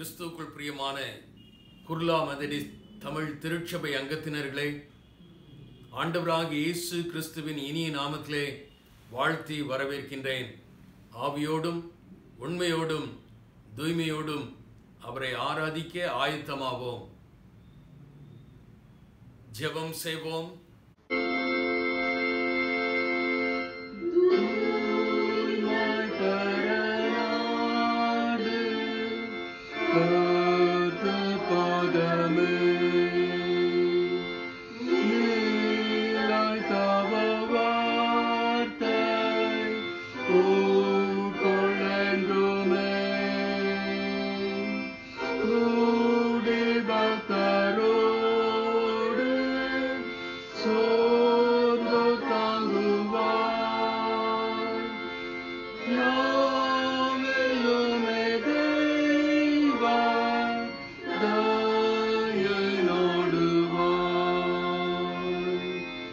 கிறிஸ்துவுக்குள் பிரியமான குர்லா மெதடி தமிழ் திருச்சபை அங்கத்தினர்களே ஆண்டவராகிய இயேசு கிறிஸ்துவின் இனிய நாமத்திலே வாழ்த்தி வரவேற்கின்றேன் ஆவியோடும் உண்மையோடும் தூய்மையோடும் அவரை ஆராதிக்க ஆயத்தமாவோம் ஜெபம் செய்வோம் சோர்ந்து தாங்குவாய் யாமெல்லுமே தெய்வா, தயையோடு வாழ்.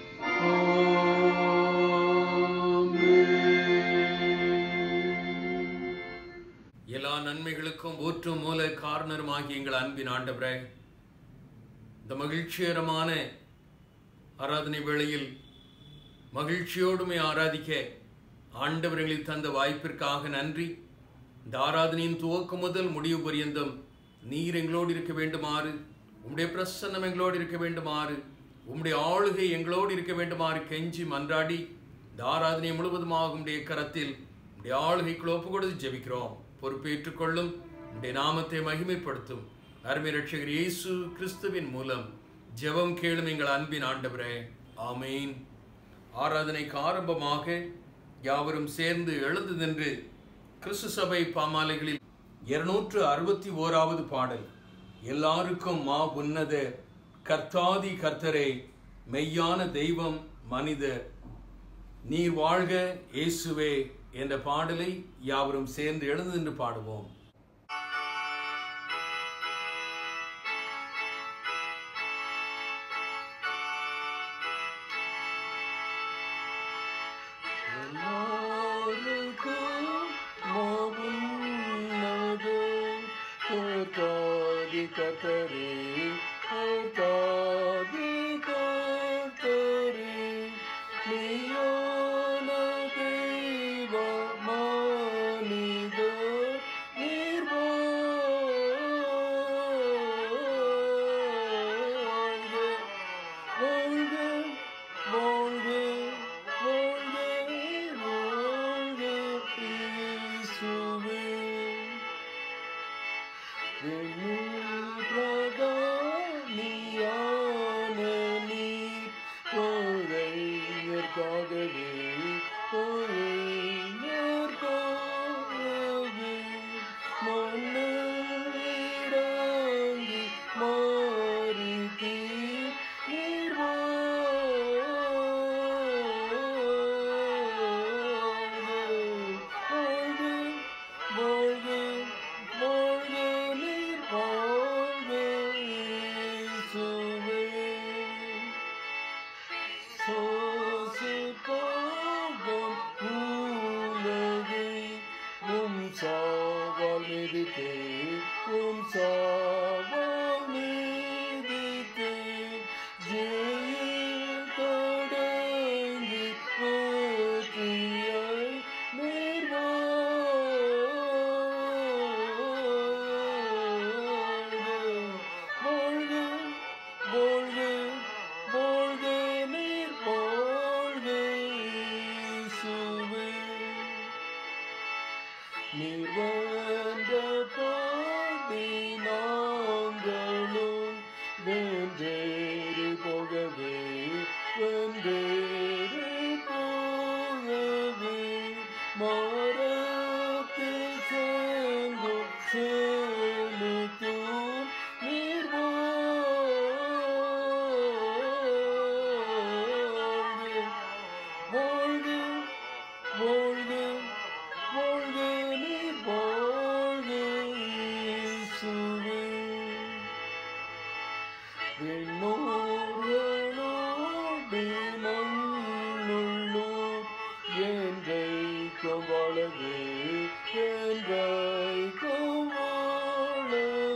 ஆமென். எல்லா நன்மைகளுக்கும் ஊற்றும் மூல காரணருமாகிய எங்கள் அன்பின் ஆண்டவரே இந்த மகிழ்ச்சிகரமான ஆராதனை வேளையில் மகிழ்ச்சியோடுமே ஆராதிக்க ஆண்டவர்களில் தந்த வாய்ப்பிற்காக நன்றி இந்த ஆராதனையின் துவக்கம் முதல் முடிவு பரியந்தம் நீர் எங்களோடு இருக்க வேண்டுமாறு உம்முடைய பிரசன்னம் எங்களோடு இருக்க வேண்டுமாறு உம்முடைய ஆளுகை எங்களோடு இருக்க வேண்டுமாறு கெஞ்சி மன்றாடி இந்த ஆராதனை முழுவதுமாக உம்முடைய கரத்தில் உம்முடைய ஆளுகைக்குள் ஒப்பு கொடுத்து ஜெபிக்கிறோம் பொறுப்பேற்றுக் கொள்ளும் உம்முடைய நாமத்தை மகிமைப்படுத்தும் அருமை ரட்சகர் இயேசு கிறிஸ்துவின் மூலம் ஜெபம் கேளும் எங்கள் அன்பின் ஆண்டவரே ஆமீன் ஆராதனைக்கு ஆரம்பமாக யாவரும் சேர்ந்து எழுந்து நின்று கிறிஸ்து சபை பாமாலைகளில் இருநூற்று அறுபத்தி ஓராவது பாடல் எல்லாருக்கும் மா உன்னத கர்த்தாதி கர்த்தரே மெய்யான தெய்வம் மனிதர் நீர் வாழ்க இயேசுவே என்ற பாடலை யாவரும் சேர்ந்து எழுந்து நின்று பாடுவோம் எல்லாருக்கும் மகுன்னது கர்த்தாதி கர்த்தரே, கர்த்தாதி கர்த்தரே, நீயான தெய்வ மனிதர் நீர் வாழ்க. வாழ்க, வாழ்க, வாழ்க, வாழ்க இயேசுவே. வெண்ணில் பிரகாணியான நீர் கோழைஞர்க்காகவே, கோழைஞர்க்காகவே மண்ணில் இறங்கி மாறித்தீர் நீர் வாழ்க. வாழ்க, வாழ்க, நீர் வாழ்க இயேசுவே. சோசிப்பாகம் உலகை உம் சாவால் மிதித்தே, உம் சாவால் மிதித்தே, ஜெயில் கடந்து போற்றியை நீர் வாழ்க. வாழ்க, வாழ்க, வாழ்க நீர் வாழ்க இயேசுவே. நீர் வந்த பாதை நாங்களும் வென்றேறு போகவே வென்றேறு போகவே மரத்தில் செல்லும் செலுத்தும் நீர் வாழ்க. வாழ்க வாழ்க வாழ்க நீர் வாழ்க இயேசுவே. விண்ணோர்களோடு மண்ணுள்ளோர் என்றைக்கும் வாழவே என்றைக்கும் வாழவே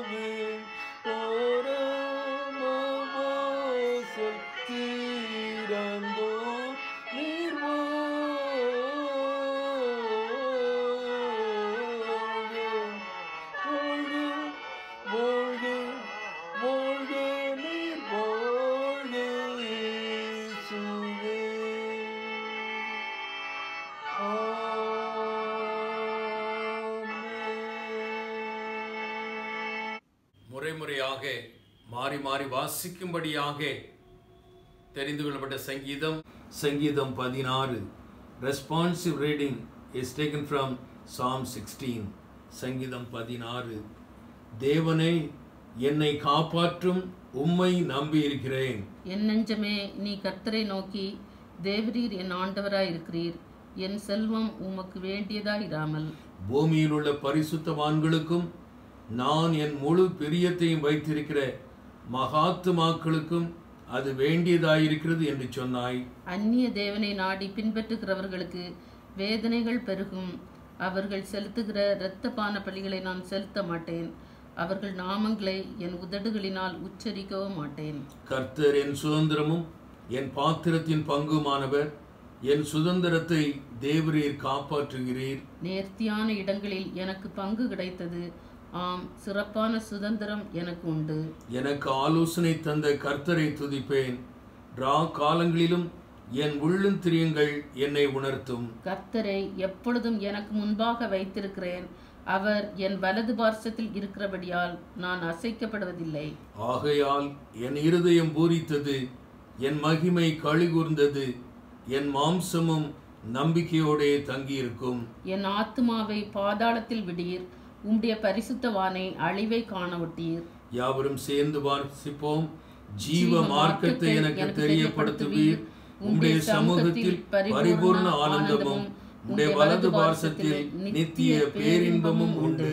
முறை முறையாக மாறி மாறி வாசிக்கும்படியாக தெரிந்து கொள்ளப்பட்ட சங்கீதம் சங்கீதம் பதினாறு responsive reading is taken from psalm sixteen சங்கீதம் பதினாறு தேவனே என்னை காப்பாற்றும் உம்மை நம்பியிருக்கிறேன் என் நெஞ்சமே நீ கர்த்தரை நோக்கி தேவரீர் என் ஆண்டவராய் இருக்கிறீர் என் செல்வம் உமக்கு வேண்டியதாயிராமல் பூமியில் உள்ள பரிசுத்தவான்களுக்கும் நான் என் முழு பிரியத்தையும் வைத்திருக்கிற மகாத்துமாக்களுக்கும் அது வேண்டியதாயிருக்கிறது என்று சொன்னாய் அந்நிய தேவனை நாடி பின்பற்றுகிறவர்களுக்கு வேதனைகள் பெருகும் அவர்கள் செலுத்துகிற இரத்தப்பான பலிகளை நான் செலுத்த மாட்டேன் அவர்கள் நாமங்களை என் உதடுகளினால் உச்சரிக்கவும் மாட்டேன் கர்த்தர் என் சுதந்திரமும் என் பாத்திரத்தின் பங்குமானவர் என் சுதந்திரத்தை தேவரீர் காப்பாற்றுகிறீர் நேர்த்தியான இடங்களில் எனக்கு பங்கு கிடைத்தது ஆம் சிறப்பான சுதந்திரம் எனக்கு உண்டு எனக்கு ஆலோசனை தந்த கர்த்தரை துதிப்பேன் ரா காலங்களிலும் என் உள்ளந்திரியங்கள் என்னை உணர்த்தும் கர்த்தரை எப்பொழுதும் எனக்கு முன்பாக வைத்திருக்கிறேன் அவர் என் வலது பார்சத்தில் இருக்கிறபடியால் நான் அசைக்கப்படுவதில்லை ஆகையால் என் இருதயம் பூரித்தது என் மகிமை கழிகூர்ந்தது என் மாம்சமும் நம்பிக்கையோடே தங்கியிருக்கும் என் ஆத்துமாவை பாதாளத்தில் விடீர் உம்முடைய பரிசுத்தவானை அழிவை காண ஒட்டீர் யாவரும் சேர்ந்து வாசிப்போம் ஜீவ மார்க்கத்தை எனக்கு தெரியப்படுத்துவீர் உம்முடைய சமூகத்தில் பரிபூர்ண ஆனந்தமும் உம்முடைய வலது பார்சத்தில் நித்திய பேரின்பமும் உண்டு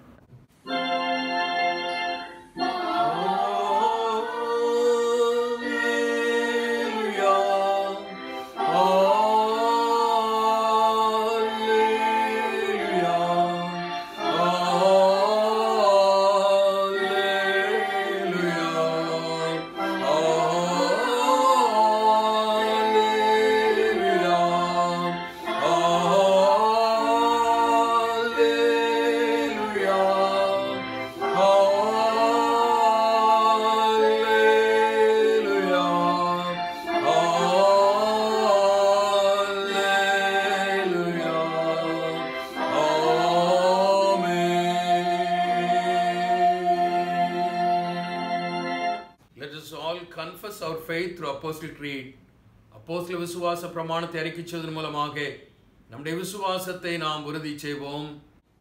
Let us all confess our faith through Apostle Creed. அப்போஸ்தல விசுவாச பிரமாணத்தை அறிக்கைச்சதன் மூலமாக நம்முடைய விசுவாசத்தை நாம் உறுதி செய்வோம்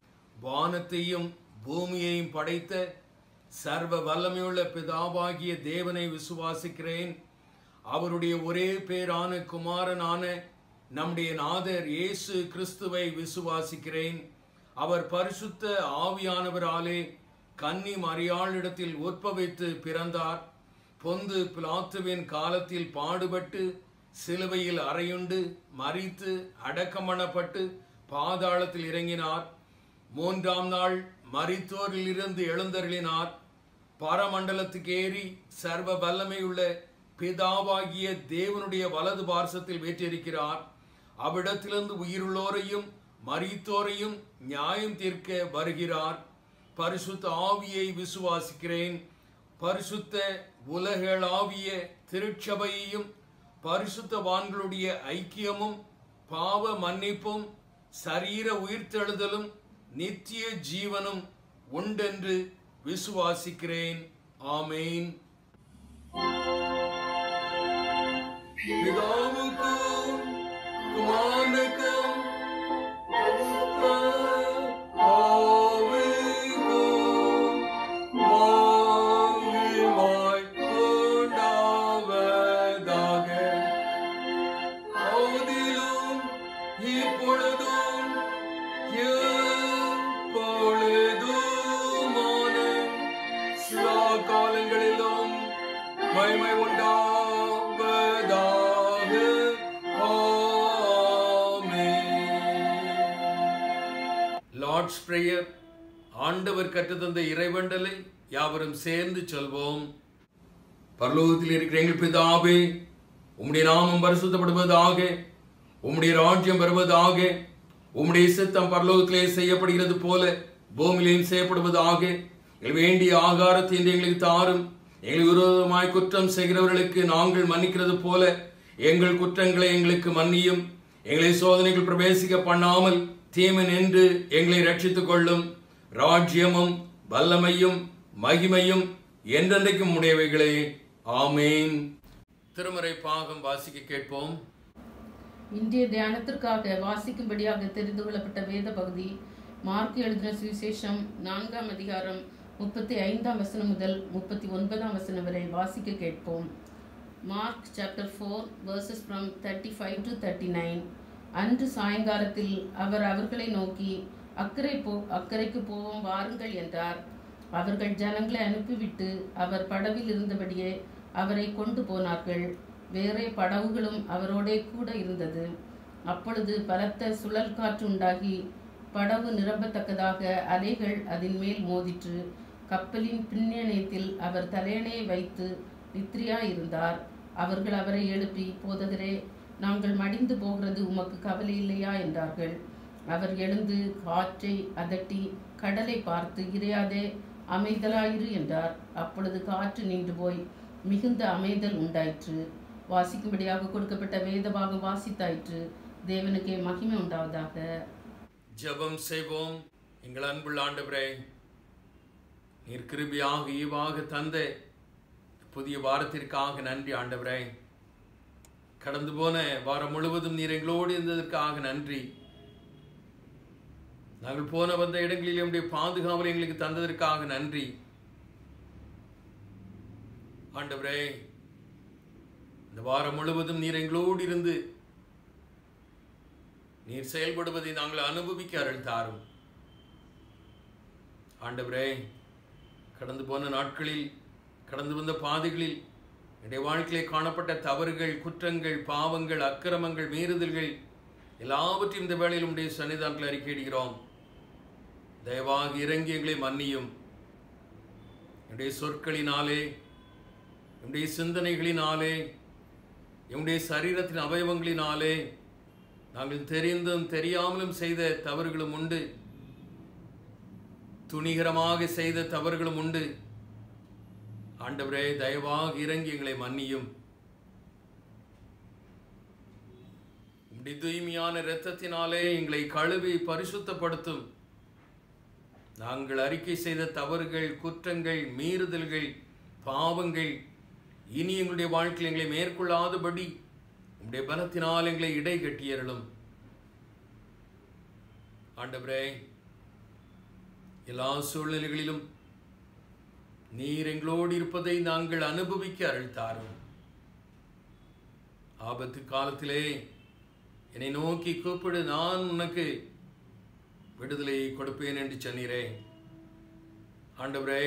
வானத்தையும் பூமியையும் படைத்த சர்வ வல்லமையுள்ள பிதாவாகிய தேவனை விசுவாசிக்கிறேன் அவருடைய ஒரே பேரான குமாரனான நம்முடைய நாதர் இயேசு கிறிஸ்துவை விசுவாசிக்கிறேன் அவர் பரிசுத்த ஆவியானவராலே கன்னி மரியாளிடத்தில் உற்பவித்து பிறந்தார் பொந்து பிலாத்துவின் காலத்தில் பாடுபட்டு சிலுவையில் அறையுண்டு மறித்து அடக்கமணப்பட்டு பாதாளத்தில் இறங்கினார் மூன்றாம் நாள் மரித்தோரிலிருந்து எழுந்தருளினார் பரமண்டலத்துக்கு ஏறி சர்வ வல்லமையுள்ள பிதாவாகிய தேவனுடைய வலது பார்சத்தில் வீற்றிருக்கிறார் அவ்விடத்திலிருந்து உயிருள்ளோரையும் மரித்தோரையும் நியாயம் தீர்க்க வருகிறார் பரிசுத்த ஆவியை விசுவாசிக்கிறேன் பரிசுத்த உலகளாவிய திருச்சபையையும் பரிசுத்தவான்களுடைய ஐக்கியமும் பாவ மன்னிப்பும் சரீர உயிர்த்தெழுதலும் நித்திய ஜீவனும் உண்டென்று விசுவாசிக்கிறேன் ஆமேன் பிதாவுக்கும் குமாரனுக்கும் பரிசுத்த ஆவிக்கும் மகிமை உண்டாவதாக. ஆதியிலும் இப்பொழுதும் எப்பொழுதுமான சதா காலங்களிலும் மகிமை உண்டாவதாக லார்ட்ஸ் பிரேயர் ஆண்டவர் கற்றுத்தந்த இறைவண்டலை யாவரும் சேர்ந்து சொல்வோம் பரலோகத்தில் இருக்கிற எங்கள் பிதாவே உம்முடைய நாமம் பரிசுத்தப்படுவதாக உம்முடைய ராஜ்யம் வருவதாக உம்முடைய சித்தம் பரலோகத்திலே செய்யப்படுகிறது போல பூமியிலேயும் செய்யப்படுவதாக எங்கள் வேண்டிய ஆகாரத்தை இன்று எங்களுக்கு தாரும் எங்களுக்கு விரோதமாய் குற்றம் செய்கிறவர்களுக்கு நாங்கள் மன்னிக்கிறது போல எங்கள் குற்றங்களை எங்களுக்கு மன்னியும் எங்களை சோதனைகள் பிரவேசிக்க பண்ணாமல் தீமை நின்று எங்களை ரட்சித்துக் கொள்ளும் ராஜ்யமும் வல்லமையும் மகிமையும் என்றென்றைக்கும் உடையவைகளே ஆமேன் திருமறை பாகம் வாசிக்க கேட்போம் இன்றைய தியானத்திற்காக வாசிக்கும்படியாக தெரிந்து கொள்ளப்பட்ட வேத பகுதி மார்க் எழுதின சுவிசேஷம் நான்காம் அதிகாரம் முப்பத்தி ஐந்தாம் வசனம் முதல் முப்பத்தி ஒன்பதாம் வசனம் வரை வாசிக்க கேட்போம் Mark chapter four verses from thirty five to thirty nine அன்று சாயங்காலத்தில் அவர் அவர்களை நோக்கி அக்கறை போ அக்கறைக்கு போவோம் வாருங்கள் என்றார் அவர்கள் ஜனங்களை அனுப்பிவிட்டு அவர் படவில் இருந்தபடியே அவரை கொண்டு போனார்கள் வேறே படவுகளும் அவரோடே கூட இருந்தது அப்பொழுது பலத்த சுழல் காற்று உண்டாகி படவு நிரம்பத்தக்கதாக அலைகள் அதன் மேல் மோதிற்று கப்பலின் பின்னணியத்தில் அவர் தலையணையை வைத்து நித்ரியா இருந்தார் அவர்கள் அவரை எழுப்பி போதகரே நாங்கள் மடிந்து போகிறது உமக்கு கவலை இல்லையா என்றார்கள் அவர் எழுந்து காற்றை அதட்டி கடலை பார்த்து இறையாதே அமைதலாயிரு என்றார் அப்பொழுது காற்று நின்று போய் மிகுந்த அமைதல் உண்டாயிற்று வாசிக்கும்படியாக கொடுக்கப்பட்ட வேத பாகம் வாசித்தாயிற்று தேவனுக்கே மகிமை உண்டாவதாக ஜெபம் செய்வோம் எங்கள் அன்புள்ள ஆண்டவரே நீர் கிருபியாக ஈவாக தந்த புதிய வாரத்திற்காக நன்றி ஆண்டவரே கடந்து போன வாரம் முழுவதும் நீர் எங்களோடு இருந்ததற்காக நன்றி நாங்கள் போன வந்த இடங்களில் என்னுடைய பாதுகாவல் எங்களுக்கு தந்ததற்காக நன்றி ஆண்டவரே இந்த வாரம் முழுவதும் நீர் எங்களோடு இருந்து நீர் செயல்படுவதை நாங்கள் அனுபவிக்க அருள் தாரும் ஆண்டவரே கடந்து போன நாட்களில் கடந்து வந்த பாதைகளில் என்னுடைய வாழ்க்கையிலே காணப்பட்ட தவறுகள் குற்றங்கள் பாவங்கள் அக்கிரமங்கள் மீறுதல்கள் எல்லாவற்றையும் இந்த வேளையில் உடைய சன்னிதானத்தில் அறிக்கையிடுகிறோம் தயவாக இறங்கி எங்களை மன்னியும் என்னுடைய சொற்களினாலே என்னுடைய சிந்தனைகளினாலே என்னுடைய சரீரத்தின் அவயவங்களினாலே நாங்கள் தெரிந்தும் தெரியாமலும் செய்த தவறுகளும் உண்டு துணிகரமாக செய்த தவறுகளும் உண்டு ஆண்டவரே தயவாக இறங்கி எங்களை மன்னியும் உம்முடைய தூய்மையான இரத்தத்தினாலே எங்களை கழுவி பரிசுத்தப்படுத்தும் நாங்கள் அறிக்கை செய்த தவறுகள் குற்றங்கள் மீறுதல்கள் பாவங்கள் இனி எங்களுடைய வாழ்க்கையில் எங்களை மேற்கொள்ளாதபடி உம்முடைய பலத்தினால் எங்களை இடை கட்டியறலும் ஆண்டவரே எல்லா சூழ்நிலைகளிலும் நீர் எங்களோடு இருப்பதை நாங்கள் அனுபவிக்க அருள் தாரும் ஆபத்து காலத்திலே என்னை நோக்கி கூப்பிடு நான் உனக்கு விடுதலை கொடுப்பேன் என்று சொன்னீரே ஆண்டவரே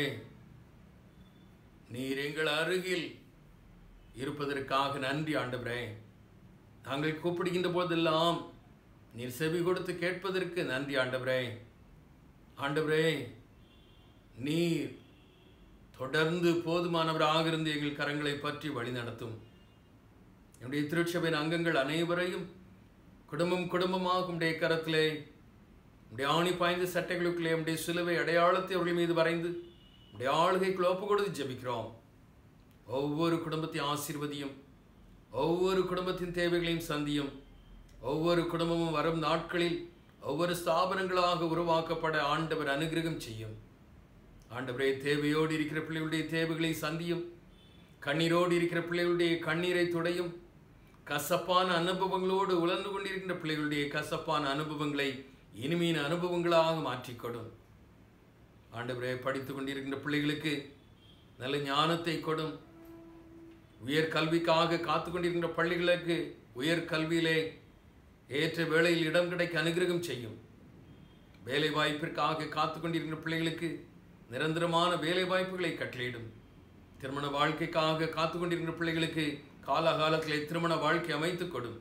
நீர் எங்கள் அருகில் இருப்பதற்காக நன்றி ஆண்டவரே நாங்கள் கூப்பிடுகின்ற போதெல்லாம் நீர் செவி கொடுத்து கேட்பதற்கு நன்றி ஆண்டவரே ஆண்டவரே நீர் தொடர்ந்து போதுமானவராக இருந்து எங்கள் கரங்களை பற்றி வழி நடத்தும் என்னுடைய திருச்சபையின் அங்கங்கள் அனைவரையும் குடும்பம் குடும்பமாக உடைய கரத்திலே உடைய ஆணி பாய்ந்த சட்டைகளுக்குள்ளே உடைய சிலுவை அடையாளத்தை அவர்கள் மீது வரைந்து உடைய ஆளுகைக்குள் ஒப்பு கொடுத்து ஜெபிக்கிறோம் ஒவ்வொரு குடும்பத்தையும் ஆசீர்வதியும் ஒவ்வொரு குடும்பத்தின் தேவைகளையும் சந்தியும் ஒவ்வொரு குடும்பமும் வரும் நாட்களில் ஒவ்வொரு ஸ்தாபனங்களாக உருவாக்கப்பட ஆண்டவர் அனுகிரகம் செய்யும் ஆண்டவரே தேவையோடு இருக்கிற பிள்ளைகளுடைய தேவைகளை சந்தியும் கண்ணீரோடு இருக்கிற பிள்ளைகளுடைய கண்ணீரை துடையும் கசப்பான அனுபவங்களோடு உழந்து கொண்டிருக்கின்ற பிள்ளைகளுடைய கசப்பான அனுபவங்களை இனிமையின் அனுபவங்களாக மாற்றிக்கொடும் ஆண்டவரே படித்து கொண்டிருக்கின்ற பிள்ளைகளுக்கு நல்ல ஞானத்தை கொடும் உயர் கல்விக்காக காத்து கொண்டிருக்கின்ற பள்ளிகளுக்கு உயர் கல்வியிலே ஏற்ற வேளையில் இடம் கிடைக்க அனுகிரகம் செய்யும் வேலை வாய்ப்பிற்காக காத்து கொண்டிருக்கின்ற பிள்ளைகளுக்கு நிரந்தரமான வேலை வாய்ப்புகளை கட்டளையிடும் திருமண வாழ்க்கைக்காக காத்து கொண்டிருக்கின்ற பிள்ளைகளுக்கு காலகாலத்திலே திருமண வாழ்க்கை அமைத்துக் கொடும்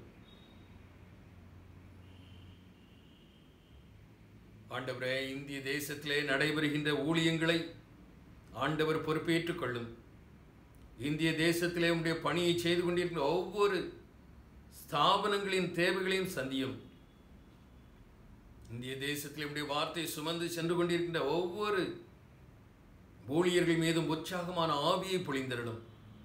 ஆண்டவரே இந்திய தேசத்திலே நடைபெறுகின்ற ஊழியங்களை ஆண்டவர் பொறுப்பேற்றுக் கொள்ளும் இந்திய தேசத்திலே உடைய பணியை செய்து கொண்டிருக்கிற ஒவ்வொரு ஸ்தாபனங்களின் தேவைகளையும் சந்தியும் இந்திய தேசத்தில் உடைய வார்த்தை சுமந்து சென்று கொண்டிருக்கின்ற ஒவ்வொரு ஊழியர்கள் மீதும் உற்சாகமான ஆவியை பொழிந்தருளும்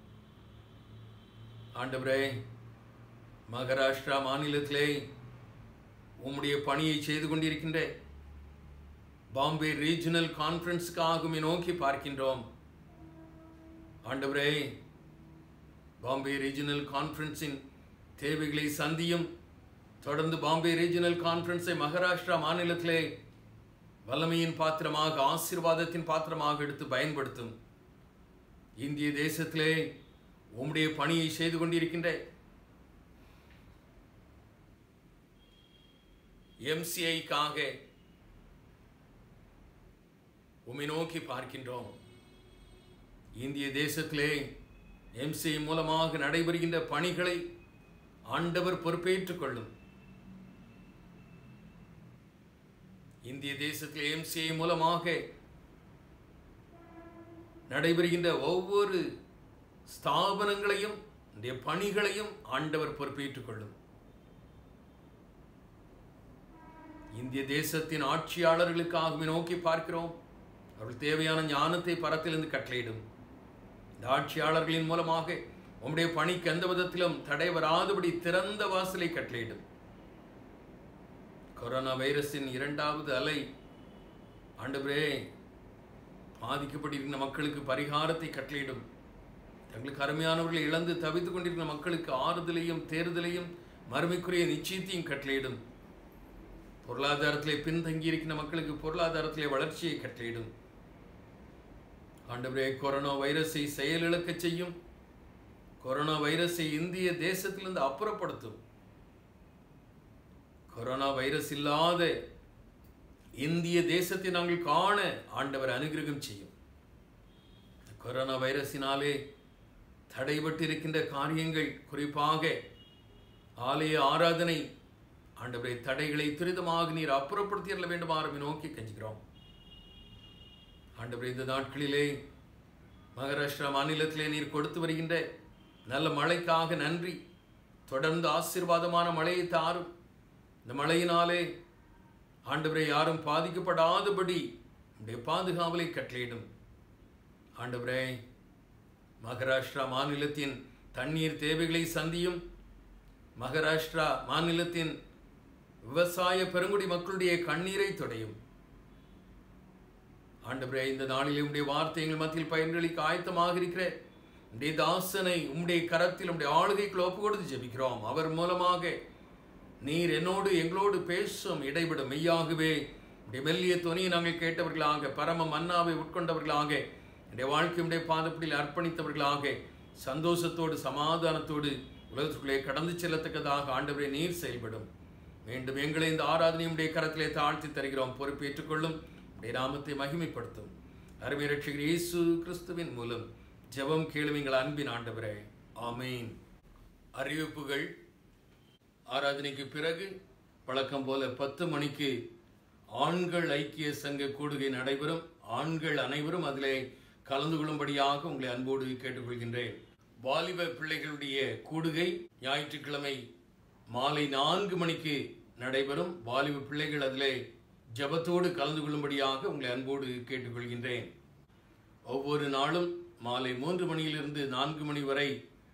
ஆண்டவரே மகாராஷ்டிரா மாநிலத்திலே உம்முடைய பணியை செய்து கொண்டிருக்கின்ற பாம்பே ரீஜனல் கான்ஃபரன்ஸுக்காகவுமே நோக்கி பார்க்கின்றோம் ஆண்டவரே பாம்பே ரீஜனல் கான்ஃபரன்ஸின் தேவைகளை சந்தியும் தொடர்ந்து பாம்பே ரீஜனல் கான்ஃபரன்ஸை மகாராஷ்டிரா மாநிலத்திலே வல்லமையின் பாத்திரமாக ஆசீர்வாதத்தின் பாத்திரமாக எடுத்து பயன்படுத்தும் இந்திய தேசத்திலே உம்முடைய பணியை செய்து கொண்டிருக்கின்ற எம்சிஐக்காக உம்மை நோக்கி பார்க்கின்றோம் இந்திய தேசத்திலே எம்சிஐ மூலமாக நடைபெறுகின்ற பணிகளை ஆண்டவர் பொறுப்பேற்றுக் கொள்ளும் இந்திய தேசத்தில் எம்சிஐ மூலமாக நடைபெறுகின்ற ஒவ்வொரு ஸ்தாபனங்களையும் இந்த பணிகளையும் ஆண்டவர் பொறுப்பேற்றுக் கொள்ளும் இந்திய தேசத்தின் ஆட்சியாளர்களுக்காகவே நோக்கி பார்க்கிறோம் அவர்கள் தேவையான ஞானத்தை பரத்திலிருந்து கட்டளையிடும் இந்த ஆட்சியாளர்களின் மூலமாக உம்முடைய பணிக்கு எந்த விதத்திலும் தடை வராதபடி திறந்த வாசலை கட்டளையிடும் கொரோனா வைரஸின் இரண்டாவது அலை ஆண்டவரே பாதிக்கப்பட்டிருக்கிற மக்களுக்கு பரிகாரத்தை கட்டளையிடும் தங்களுக்கு அருமையானவர்களை இழந்து தவித்துக் கொண்டிருக்கிற மக்களுக்கு ஆறுதலையும் தேர்தலையும் மறுமைக்குரிய நிச்சயத்தையும் கட்டளையிடும் பொருளாதாரத்திலே பின்தங்கி இருக்கிற மக்களுக்கு பொருளாதாரத்திலே வளர்ச்சியை கட்டளையிடும் ஆண்டவரே கொரோனா வைரஸை செயலிழக்கச் செய்யும் கொரோனா வைரஸை இந்திய தேசத்திலிருந்து அப்புறப்படுத்தும் கொரோனா வைரஸ் இல்லாத இந்திய தேசத்தை நாங்கள் காண ஆண்டவர் அனுகிரகம் செய்யும் இந்த கொரோனா வைரஸினாலே தடைபட்டிருக்கின்ற காரியங்கள் குறிப்பாக ஆலய ஆராதனை ஆண்டவரை தடைகளை துரிதமாக நீர் அப்புறப்படுத்திட வேண்டுமாறு நோக்கி கஞ்சுகிறோம் ஆண்டவரே இந்த நாட்களிலே மகாராஷ்டிரா மாநிலத்திலே நீர் கொடுத்து வருகின்ற நல்ல மழைக்காக நன்றி தொடர்ந்து ஆசீர்வாதமான மழையை தாரும் இந்த மழையினாலே ஆண்டவரை யாரும் பாதிக்கப்படாதபடி உடைய பாதுகாவலை கட்டளையிடும் ஆண்டவரே மகாராஷ்டிரா மாநிலத்தின் தண்ணீர் தேவைகளை சந்தியும் மகாராஷ்டிரா மாநிலத்தின் விவசாய பெருங்குடி மக்களுடைய கண்ணீரை துடையும் ஆண்டவரே இந்த நாளிலே உடைய வார்த்தை எங்கள் மத்தியில் பயன்களிக்கு ஆயத்தமாக இருக்கிற உடைய தாசனை உம்முடைய கரத்தில் உம்முடைய ஆளுகைக்குள் ஒப்பு கொடுத்து ஜெபிக்கிறோம் அவர் மூலமாக நீர் என்னோடு எங்களோடு பேசும் இடைவிடும் மெய்யாகவே உடைய மெல்லிய துணியை நாங்கள் கேட்டவர்களாக பரம மன்னாவை உட்கொண்டவர்களாக என்னுடைய வாழ்க்கையுடைய பாதப்படியில் அர்ப்பணித்தவர்களாக சந்தோஷத்தோடு சமாதானத்தோடு உலகத்துக்குள்ளே கடந்து செல்லத்தக்கதாக ஆண்டவரே நீர் செயல்படும் மீண்டும் எங்களை இந்த ஆராதனையுடைய கரத்திலே தாழ்த்தி தருகிறோம் பொறுப்பேற்றுக் கொள்ளும் உடைய நாமத்தை மகிமைப்படுத்தும் அருமை ரட்சகர் இயேசு கிறிஸ்துவின் மூலம் ஜெபம் கேளும் எங்கள் அன்பின் ஆண்டவரே ஆமீன் அறிவிப்புகள் ஆராதனைக்கு பிறகு வழக்கம் போல பத்து மணிக்கு ஆண்கள் ஐக்கிய சங்க கூடுகை நடைபெறும் ஆண்கள் அனைவரும் அதிலே கலந்து கொள்ளும்படியாக உங்களை அன்போடு கேட்டுக்கொள்கின்றேன் வாலிப பிள்ளைகளுடைய கூடுகை ஞாயிற்றுக்கிழமை மாலை நான்கு மணிக்கு நடைபெறும் வாலிப பிள்ளைகள் அதிலே ஜெபத்தோடு கலந்து கொள்ளும்படியாக உங்களை அன்போடு கேட்டுக்கொள்கின்றேன் ஒவ்வொரு நாளும் மாலை மூன்று மணியிலிருந்து நான்கு மணி வரை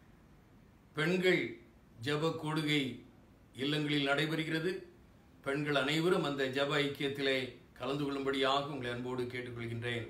பெண்கள் ஜெப கூடுகை இல்லங்களில் நடைபெறுகிறது பெண்கள் அனைவரும் அந்த ஜெப ஐக்கியத்திலே கலந்து கொள்ளும்படியாக உங்களை அன்போடு கேட்டுக்கொள்கின்றேன்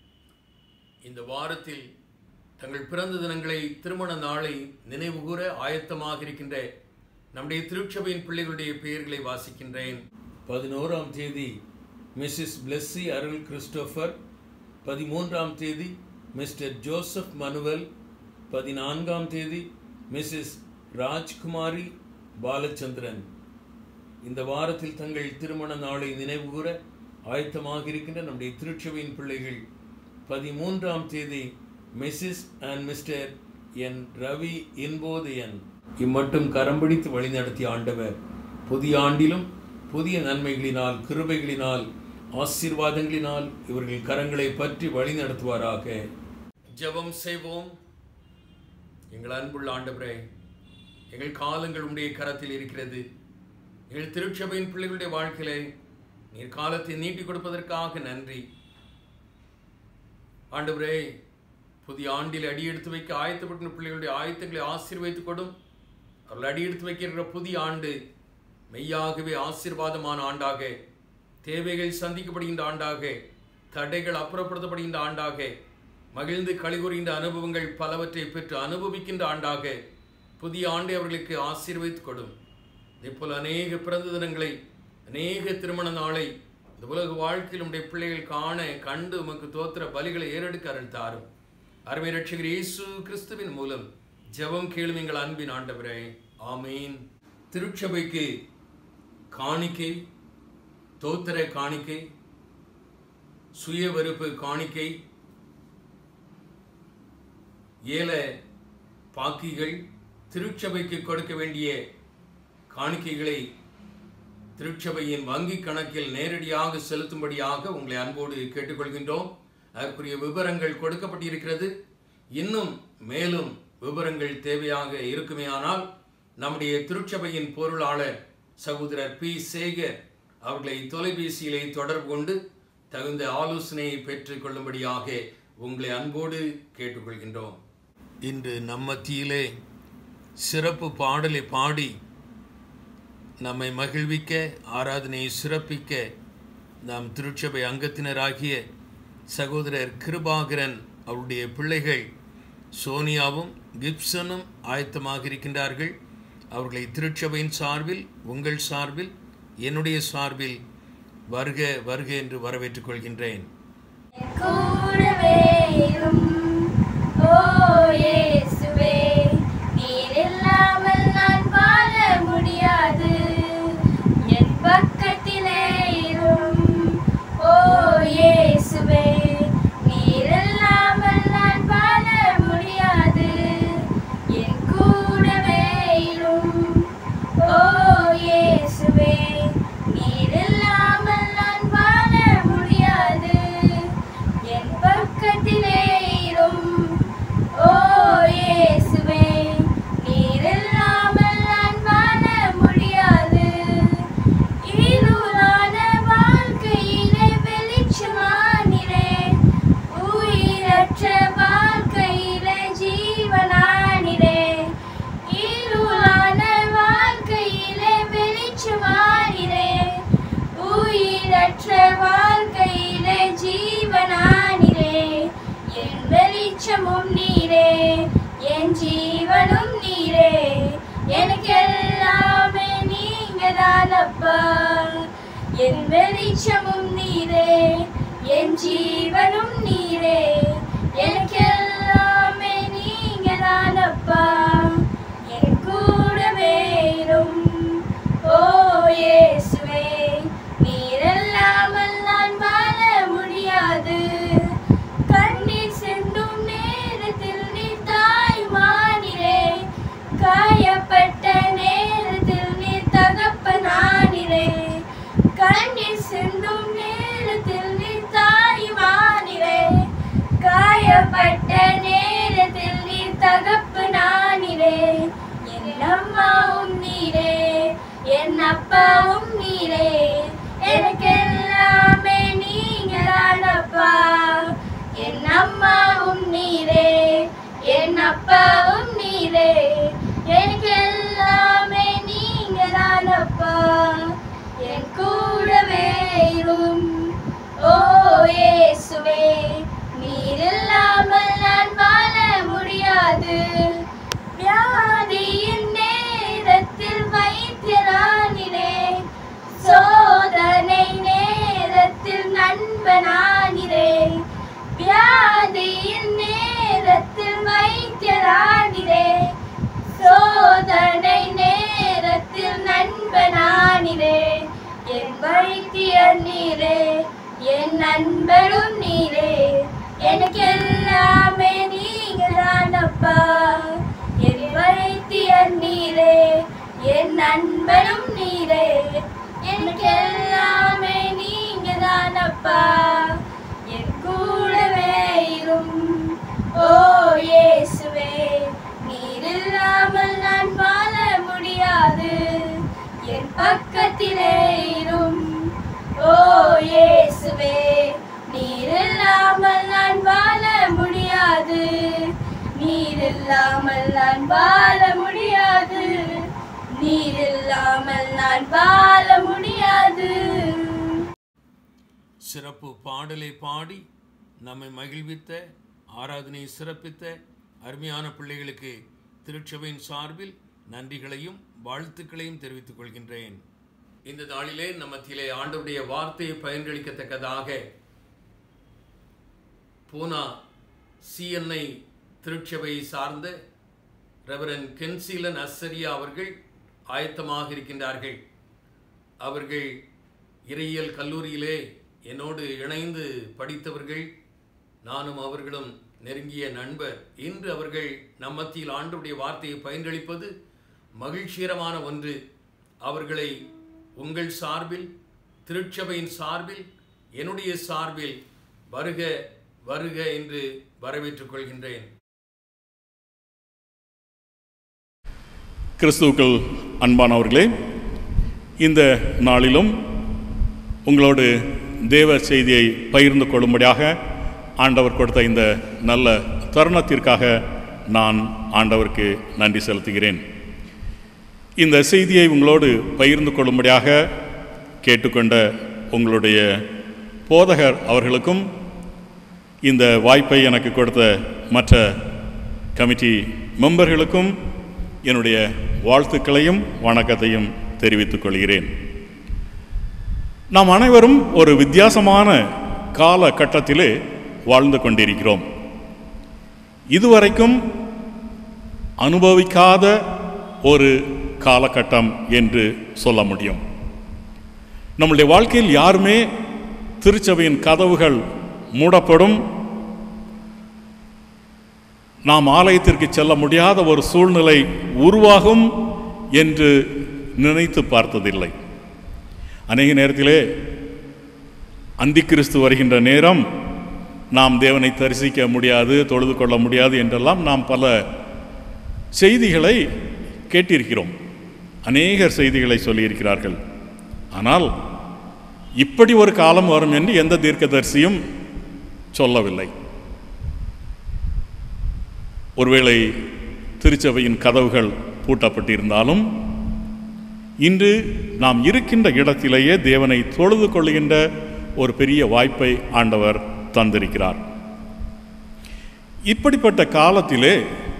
இந்த வாரத்தில் தங்கள் பிறந்த தினங்களை திருமண நாளை நினைவுகூர ஆயத்தமாக இருக்கின்ற நம்முடைய திருச்சபையின் பிள்ளைகளுடைய பெயர்களை வாசிக்கின்றேன் பதினோராம் தேதி மிஸ்ஸஸ் பிளெஸ்ஸி அருள் கிறிஸ்டோபர் பதிமூன்றாம் தேதி மிஸ்டர் ஜோசப் மனுவல் பதினான்காம் தேதி மிஸ்ஸஸ் ராஜ்குமாரி பாலச்சந்திரன் இந்த வாரத்தில் தங்கள் திருமண நாளை நினைவுகூர ஆயத்தமாக இருக்கின்ற நம்முடைய திருச்சபையின் பிள்ளைகள் பதிமூன்றாம் தேதி Mrs and Mr N Ravi இன்போதையன் இம்மட்டும் கரம் பிடித்து வழிநடத்திய ஆண்டவர் புதிய ஆண்டிலும் புதிய நன்மைகளினால் கிருபைகளினால் ஆசீர்வாதங்களினால் இவர்கள் கரங்களை பற்றி வழி நடத்துவாராக ஜெபம் செய்வோம் எங்கள் அன்புள்ள ஆண்டவரே எங்கள் காலங்கள் உடைய கரத்தில் இருக்கிறது எங்கள் திருச்சபையின் பிள்ளைகளுடைய வாழ்க்கையிலே நீர் காலத்தை நீட்டி கொடுப்பதற்காக நன்றி ஆண்டவரே புதிய ஆண்டில் அடி எடுத்து வைக்க ஆயத்தப்பட்ட பிள்ளைகளுடைய ஆயத்தங்களை ஆசீர்வைத்துக் கொடும் அவர்கள் அடி எடுத்து வைக்கின்ற புதிய ஆண்டு மெய்யாகவே ஆசீர்வாதமான ஆண்டாக தேவைகள் சந்திக்கப்படுகின்ற ஆண்டாக தடைகள் அப்புறப்படுத்தப்படுகின்ற ஆண்டாக மகிழ்ந்து கழிவுறிந்த அனுபவங்கள் பலவற்றை பெற்று அனுபவிக்கின்ற ஆண்டாக புதிய ஆண்டை அவர்களுக்கு ஆசீர்வதித்து கொடும் இதேபோல் அநேக பிறந்த தினங்களை அநேக திருமண நாளை இந்த உலக வாழ்க்கையில் உடைய பிள்ளைகள் காண கண்டு உமக்கு தோத்திர பலிகளை ஏறெடுக்க அருள் தாரும் அருமை ரட்சகர் இயேசு கிறிஸ்துவின் மூலம் ஜெபம் கேளும் எங்கள் அன்பின் ஆண்டவரே ஆமீன் திருச்சபைக்கு காணிக்கை தோத்திர காணிக்கை சுய வெறுப்பு காணிக்கை ஏல பாக்கிகள் திருச்சபைக்கு கொடுக்க வேண்டிய காணிக்கைகளை திருச்சபையின் வங்கி கணக்கில் நேரடியாக செலுத்தும்படியாக உங்களை அன்போடு கேட்டுக்கொள்கின்றோம் அதற்குரிய விவரங்கள் கொடுக்கப்பட்டிருக்கிறது இன்னும் மேலும் விவரங்கள் தேவையாக இருக்குமேயானால் நம்முடைய திருச்சபையின் பொருளாளர் சகோதரர் பி சேகர் அவர்களை தொலைபேசியிலே தொடர்பு கொண்டு தகுந்த ஆலோசனையை பெற்றுக் கொள்ளும்படியாக உங்களை அன்போடு கேட்டுக்கொள்கின்றோம் இன்று நம் மத்தியிலே சிறப்பு பாடலை பாடி நம்மை மகிழ்விக்க ஆராதனையை சிறப்பிக்க நாம் திருச்சபை அங்கத்தினராகிய சகோதரர் கிருபாகரன் அவருடைய பிள்ளைகள் சோனியாவும் கிப்சனும் ஆயத்தமாக இருக்கின்றார்கள் அவர்களை திருச்சபையின் சார்பில் உங்கள் சார்பில் என்னுடைய சார்பில் வருக வருக என்று வரவேற்றுக் கொள்கின்றேன் கூடவே இரும் ஓ இயேசுவே நீர் இல்லாமல் நான் வாழ முடியாது என் பக்கத்திலே இரும் ஓ இயேசுவே நீர் இல்லாமல் நான் வாழ முடியாது என் கூடவே இரும் ஓ இயேசுவே நீர் இல்லாமல் நான் வாழ முடியாது என் பக்கத்திலே இரும் ஓ இயேசுவே நீர் இல்லாமல் நான் வாழ முடியாது இருளான வாழ்க்கையிலே வெளிச்சமானிரே உயிரற்ற வாழ்க்கையிலே ஜீவனானிரே இருளான வாழ்க்கையிலே வெளிச்சமானிரே உயிரற்ற வாழ்க்கையிலே ஜீவனானிரே என் வெளிச்சமும் நீரே என் ஜீவனும் நீரே எனக்கு எல்லாமே நீங்க தானப்பா என் வெளிச்சமும் நீரே என் ஜீவனும் நீரே எனக்கு எல்லாமே நீங்க தானப்பா என் கூடவே இரும் ஓ இயேசுவே நீர் இல்லாமல் நான் வாழ முடியாது கண்ணீர் சென்றும் நேரத்தில் நீ தாய்மானிரே காயப்பட்ட நேரத்தில் நீ தகப்பனானிரே கண்ணீர் சென்றும் நேரத்தில் நீ தாய்மானிரே காயப்பட்ட நேரத்தில் நீ தகப்பனானிரே என் அம்மாவும் நீரே என் அப்பாவும் நீரே எனக்கு எல்லாமே நீங்க தானப்பா என் அம்மாவும் நீரே என் அப்பாவும் நீரே எனக்கு எல்லாமே நீங்க தானப்பா என் கூடவே இரும் ஓ இயேசுவே நீர் இல்லாமல் நான் வாழ முடியாது வியாதியின் நேரத்தில் வைத்தியரானிரே சோதனை நேரத்தில் நண்பனானிரே வியாதியின் நேரத்தில் வைத்தியரானிரே சோதனை நேரத்தில் நண்பனானிரே என் வைத்தியர் நீரே என் நண்பரும் நீரே எனக்கு எல்லாமே நீங்க தானப்பா என் வைத்தியர் நீரே என் நண்பரும் நீரே எனக்கு எல்லாமே நீங்க தானப்பா என் கூடவே இரும் ஓ இயேசுவே நீர் இல்லாமல் நான் வாழ முடியாது என் பக்கத்திலே இரும் ஓ இயேசுவே நீர் இல்லாமல் நான் வாழ முடியாது நீர் இல்லாமல் நான் வாழ முடியாது நீர் இல்லாமல் நான் வாழ முடியாது சிறப்பு பாடலை பாடி நம்மை மகிழ்வித்த ஆராதனை சிறப்பித்த அருமையான பிள்ளைகளுக்கு திருச்சபையின் சார்பில் நன்றிகளையும் வாழ்த்துக்களையும் தெரிவித்துக் கொள்கின்றேன் இந்த நாளிலே நம்ம மத்தியிலே ஆண்டவருடைய வார்த்தையை பயனளிக்கத்தக்கதாக பூனா சிஎன்ஐ திருச்சபையை சார்ந்த ரெவரன் கென்சீலன் அஸ்ஸரியா அவர்கள் ஆயத்தமாக இருக்கின்றார்கள் அவர்கள் இறையியல் கல்லூரியிலே என்னோடு இணைந்து படித்தவர்கள் நானும் அவர்களும் நெருங்கிய நண்பர் இன்று அவர்கள் நம் மத்தியில் ஆண்டுடைய வார்த்தையை பயனளிப்பது மகிழ்ச்சிகரமான ஒன்று அவர்களை உங்கள் சார்பில் திருச்சபையின் சார்பில் என்னுடைய சார்பில் வருக வருக என்று வரவேற்றுக் கொள்கின்றேன் கிறிஸ்துவுக்கள் அன்பானவர்களே இந்த நாளிலும் உங்களோடு தேவ செய்தியை பகிர்ந்து கொள்ளும்படியாக ஆண்டவர் கொடுத்த இந்த நல்ல தருணத்திற்காக நான் ஆண்டவருக்கு நன்றி செலுத்துகிறேன் இந்த செய்தியை உங்களோடு பகிர்ந்து கொள்ளும்படியாக கேட்டுக்கொண்ட உங்களுடைய போதகர் அவர்களுக்கும் இந்த வாய்ப்பை எனக்கு கொடுத்த மற்ற கமிட்டி மெம்பர்களுக்கும் என்னுடைய வாழ்த்துக்களையும் வணக்கத்தையும் தெரிவித்துக் கொள்கிறேன் நாம் அனைவரும் ஒரு வித்தியாசமான காலகட்டத்திலே வாழ்ந்து கொண்டிருக்கிறோம் இதுவரைக்கும் அனுபவிக்காத ஒரு காலகட்டம் என்று சொல்ல முடியும் நம்முடைய வாழ்க்கையில் யாருமே திருச்சபையின் கதவுகள் மூடப்படும் நாம் ஆலயத்திற்கு செல்ல முடியாத ஒரு சூழ்நிலை உருவாகும் என்று நினைத்து பார்த்ததில்லை அநேக நேரத்திலே அந்தி கிறிஸ்து வருகின்ற நேரம் நாம் தேவனை தரிசிக்க முடியாது தொழுது கொள்ள முடியாது என்றெல்லாம் நாம் பல செய்திகளை கேட்டிருக்கிறோம் அநேகர் செய்திகளை சொல்லியிருக்கிறார்கள் ஆனால் இப்படி ஒரு காலம் வரும் என்று எந்த தீர்க்கதரிசியும் சொல்லவில்லை ஒருவேளை திருச்சபையின் கதவுகள் பூட்டப்பட்டிருந்தாலும் இன்று நாம் இருக்கின்ற இடத்திலேயே தேவனை தொழுது கொள்கின்ற ஒரு பெரிய வாய்ப்பை ஆண்டவர் தந்திருக்கிறார் இப்படிப்பட்ட காலத்திலே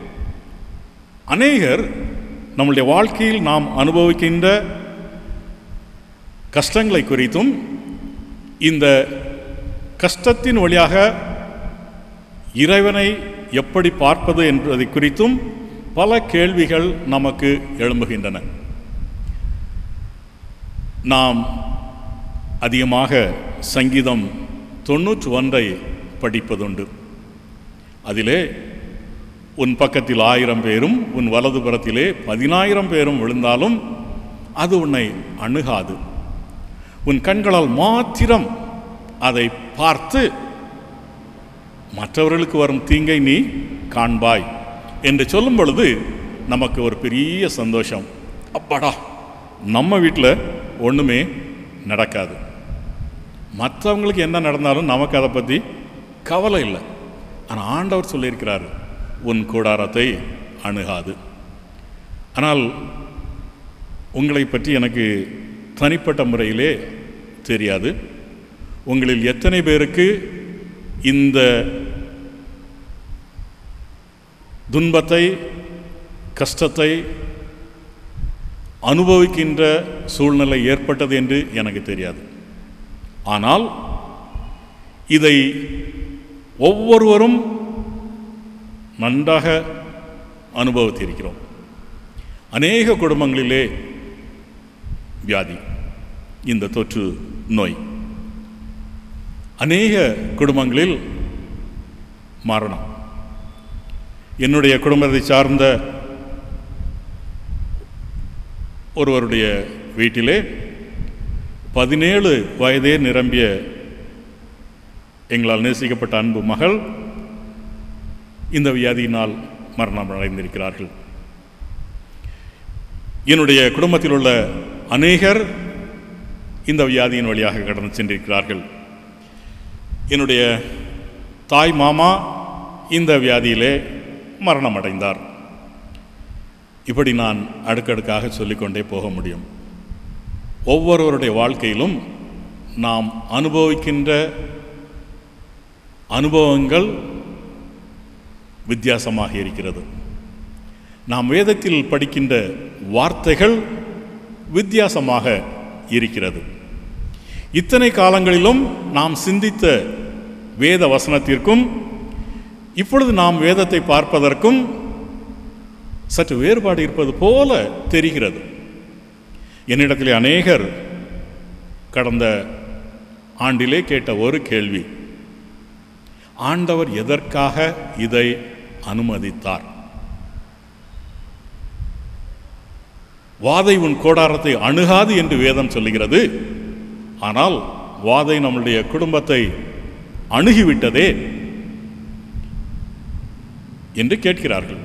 அநேகர் நம்முடைய வாழ்க்கையில் நாம் அனுபவிக்கின்ற கஷ்டங்களை குறித்தும் இந்த கஷ்டத்தின் வழியாக இறைவனை எப்படி பார்ப்பது என்பதை குறித்தும் பல கேள்விகள் நமக்கு எழும்புகின்றன நாம் அதிகமாக சங்கீதம் தொன்னூற்று ஒன்றை படிப்பதுண்டு அதிலே உன் பக்கத்தில் ஆயிரம் பேரும் உன் வலது புறத்திலே பதினாயிரம் பேரும் விழுந்தாலும் அது உன்னை அணுகாது உன் கண்களால் மாத்திரம் அதை பார்த்து மற்றவர்களுக்கு வரும் தீங்கை நீ காண்பாய் என்று சொல்லும் பொழுது நமக்கு ஒரு பெரிய சந்தோஷம் அப்பாடா நம்ம வீட்டில் ஒன்றுமே நடக்காது மற்றவங்களுக்கு என்ன நடந்தாலும் நமக்கு அதை பற்றி கவலை இல்லை ஆனால் ஆண்டவர் சொல்லியிருக்கிறார் உன் கூடாரத்தை அணுகாது ஆனால் உங்களை பற்றி எனக்கு தனிப்பட்ட முறையிலே தெரியாது உங்களில் எத்தனை பேருக்கு இந்த துன்பத்தை கஷ்டத்தை அனுபவிக்கின்ற சூழ்நிலை ஏற்பட்டது என்று எனக்கு தெரியாது ஆனால் இதை ஒவ்வொருவரும் நன்றாக அனுபவித்திருக்கிறோம் அநேக குடும்பங்களிலே வியாதி இந்த தொற்று நோய் அநேக குடும்பங்களில் மரணம் என்னுடைய குடும்பத்தை சார்ந்த ஒருவருடைய வீட்டிலே பதினேழு வயதே நிரம்பிய எங்களால் நேசிக்கப்பட்ட அன்பு மகள் இந்த வியாதியினால் மரணம் அடைந்திருக்கிறார்கள் என்னுடைய குடும்பத்தில் உள்ள அநேகர் இந்த வியாதியின் வழியாக கடந்து சென்றிருக்கிறார்கள் என்னுடைய தாய் மாமா இந்த வியாதியிலே மரணம் அடைந்தார் இப்படி நான் அடுக்கடுக்காக சொல்லிக்கொண்டே போக முடியும் ஒவ்வொருவருடைய வாழ்க்கையிலும் நாம் அனுபவிக்கின்ற அனுபவங்கள் வித்தியாசமாக இருக்கிறது நாம் வேதத்தில் படிக்கின்ற வார்த்தைகள் வித்தியாசமாக இருக்கிறது இத்தனை காலங்களிலும் நாம் சிந்தித்த வேத வசனத்திற்கும் இப்பொழுது நாம் வேதத்தை பார்ப்பதற்கும் சற்று வேறுபாடு இருப்பது போல தெரிகிறது என்னிடத்திலே அநேகர் கடந்த ஆண்டிலே கேட்ட ஒரு கேள்வி ஆண்டவர் எதற்காக இதை அனுமதித்தார் வாதை உன் கோடாரத்தை அணுகாது என்று வேதம் சொல்லுகிறது ஆனால் வாதை நம்முடைய குடும்பத்தை அணுகிவிட்டதே என்று கேட்கிறார்கள்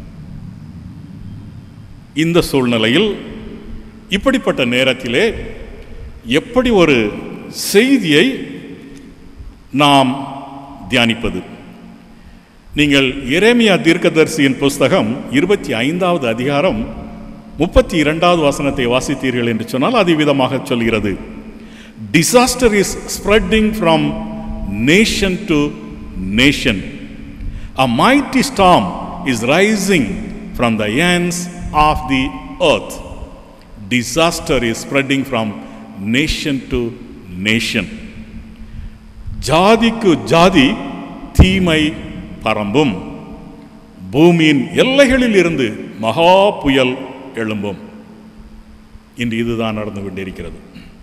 இந்த சூழ்நிலையில் இப்படிப்பட்ட நேரத்திலே எப்படி ஒரு செய்தியை நாம் தியானிப்பது நீங்கள் எரேமியா தீர்க்கதரிசியின் புஸ்தகம் இருபத்தி ஐந்தாவது அதிகாரம் முப்பத்தி இரண்டாவது வசனத்தை வாசித்தீர்கள் என்று சொன்னால் அது விதமாக சொல்கிறது disaster is spreading from nation to nation A mighty storm is rising from the ends of the earth. Disaster is spreading from nation to nation. ஜாதிக்கு ஜாதி தீமை பரம்பும் பூமியின் எல்லைகளில் இருந்து மகா புயல் எழும்பும் இன்று இதுதான் நடந்து கொண்டிருக்கிறது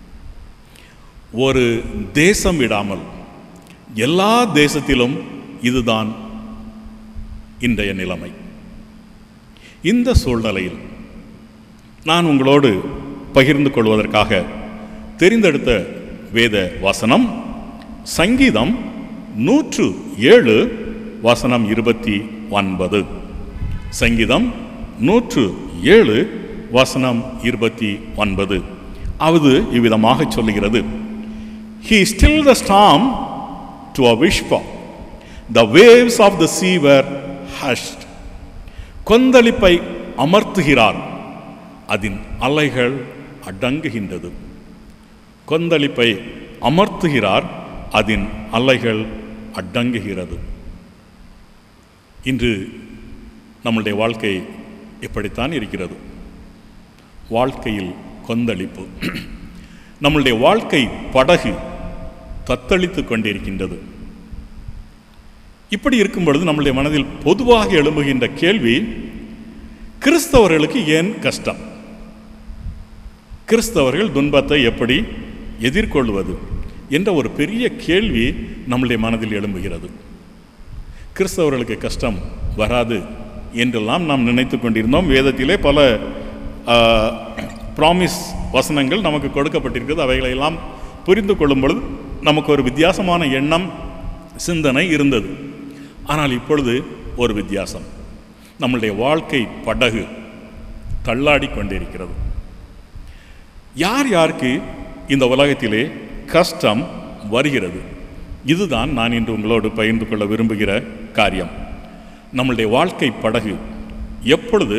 ஒரு தேசம் விடாமல் எல்லா தேசத்திலும் இதுதான் இன்றைய நிலைமை இந்த சூழ்நிலையில் நான் உங்களோடு பகிர்ந்து கொள்வதற்காக தெரிந்தெடுத்த வேத வசனம் சங்கீதம் நூற்று ஏழு வசனம் இருபத்தி ஒன்பது சங்கீதம் நூற்று ஏழு வசனம் இருபத்தி ஒன்பது அது இவ்விதமாக சொல்லுகிறது He still the storm to a whisper. The waves of the sea were hushed. கொந்தளிப்பை அமர்த்துகிறார் அதன் அலைகள் அடங்குகின்றது கொந்தளிப்பை அமர்த்துகிறார் அதன் அலைகள் அடங்குகிறது இன்று நம்முடைய வாழ்க்கை இப்படித்தான் இருக்கிறது வாழ்க்கையில் கொந்தளிப்பு நம்முடைய வாழ்க்கை படகு தத்தளித்து கொண்டிருக்கின்றது இப்படி இருக்கும் பொழுது நம்முடைய மனதில் பொதுவாக எழும்புகின்ற கேள்வி கிறிஸ்தவர்களுக்கு ஏன் கஷ்டம் கிறிஸ்தவர்கள் துன்பத்தை எப்படி எதிர்கொள்வது என்ற ஒரு பெரிய கேள்வி நம்முடைய மனதில் எழும்புகிறது கிறிஸ்தவர்களுக்கு கஷ்டம் வராது என்றெல்லாம் நாம் நினைத்து கொண்டிருந்தோம் வேதத்திலே பல ப்ராமிஸ் வசனங்கள் நமக்கு கொடுக்கப்பட்டிருக்கிறது அவைகளையெல்லாம் புரிந்து கொள்ளும் பொழுது நமக்கு ஒரு வித்தியாசமான எண்ணம் சிந்தனை இருந்தது ஆனால் இப்பொழுது ஒரு வித்தியாசம் நம்முடைய வாழ்க்கை படகு தள்ளாடி கொண்டிருக்கிறது யார் யாருக்கு இந்த உலகத்திலே கஷ்டம் வருகிறது இதுதான் நான் இன்று உங்களோடு பகிர்ந்து கொள்ள விரும்புகிற காரியம் நம்முடைய வாழ்க்கை படகு எப்பொழுது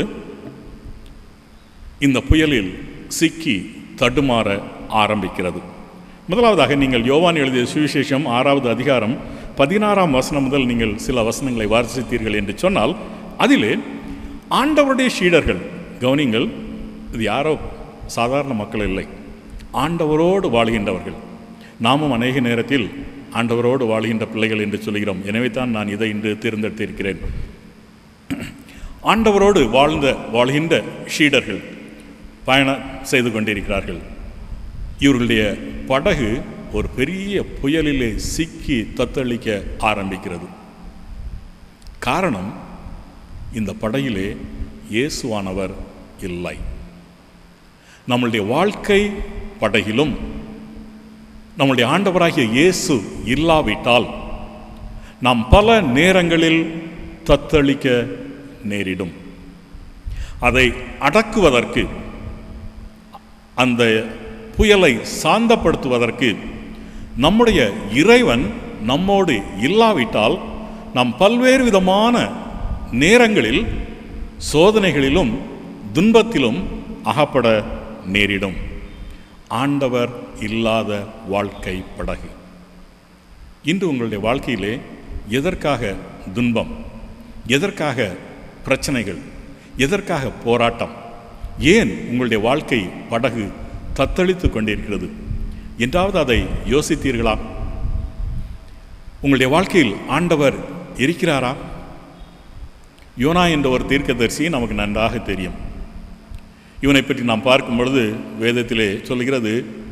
இந்த புயலில் சிக்கி தடுமாற ஆரம்பிக்கிறது முதலாவதாக நீங்கள் யோவான் எழுதிய சுவிசேஷம் ஆறாவது அதிகாரம் பதினாறாம் வசனம் முதல் நீங்கள் சில வசனங்களை வாசித்தீர்கள் என்று சொன்னால் அதிலே ஆண்டவருடைய சீடர்கள் கவனிங்கள் இது யாரோ சாதாரண மக்கள் இல்லை ஆண்டவரோடு வாழ்கின்றவர்கள் நாமும் அநேக நேரத்தில் ஆண்டவரோடு வாழ்கின்ற பிள்ளைகள் என்று சொல்கிறோம் எனவே தான் நான் இதை இன்று தேர்ந்தெடுத்திருக்கிறேன் ஆண்டவரோடு வாழ்ந்த வாழ்கின்ற ஷீடர்கள் பயணம் செய்து கொண்டிருக்கிறார்கள் இவர்களுடைய படகு ஒரு பெரிய புயலிலே சிக்கி தத்தளிக்க ஆரம்பிக்கிறது காரணம் இந்த படகிலே இயேசுவானவர் இல்லை நம்மளுடைய வாழ்க்கை படகிலும் நம்முடைய ஆண்டவராகிய இயேசு இல்லாவிட்டால் நாம் பல நேரங்களில் தத்தளிக்க நேரிடும் அதை அடக்குவதற்கு அந்த புயலை சாந்தப்படுத்துவதற்கு நம்முடைய இறைவன் நம்மோடு இல்லாவிட்டால் நாம் பல்வேறு விதமான நேரங்களில் சோதனைகளிலும் துன்பத்திலும் அகப்பட நேரிடும் ஆண்டவர் இல்லாத வாழ்க்கை படகு இன்று உங்களுடைய வாழ்க்கையிலே எதற்காக துன்பம் எதற்காக பிரச்சனைகள் எதற்காக போராட்டம் ஏன் உங்களுடைய வாழ்க்கை படகு தத்தளித்து கொண்டிருக்கிறது என்றாவது அதை யோசித்தீர்களா உங்களுடைய வாழ்க்கையில் ஆண்டவர் இருக்கிறாரா யோனா என்ற ஒரு தீர்க்கதரிசி நமக்கு நன்றாக தெரியும் இவனை பற்றி நாம் பார்க்கும் பொழுது வேதத்திலே சொல்கிறது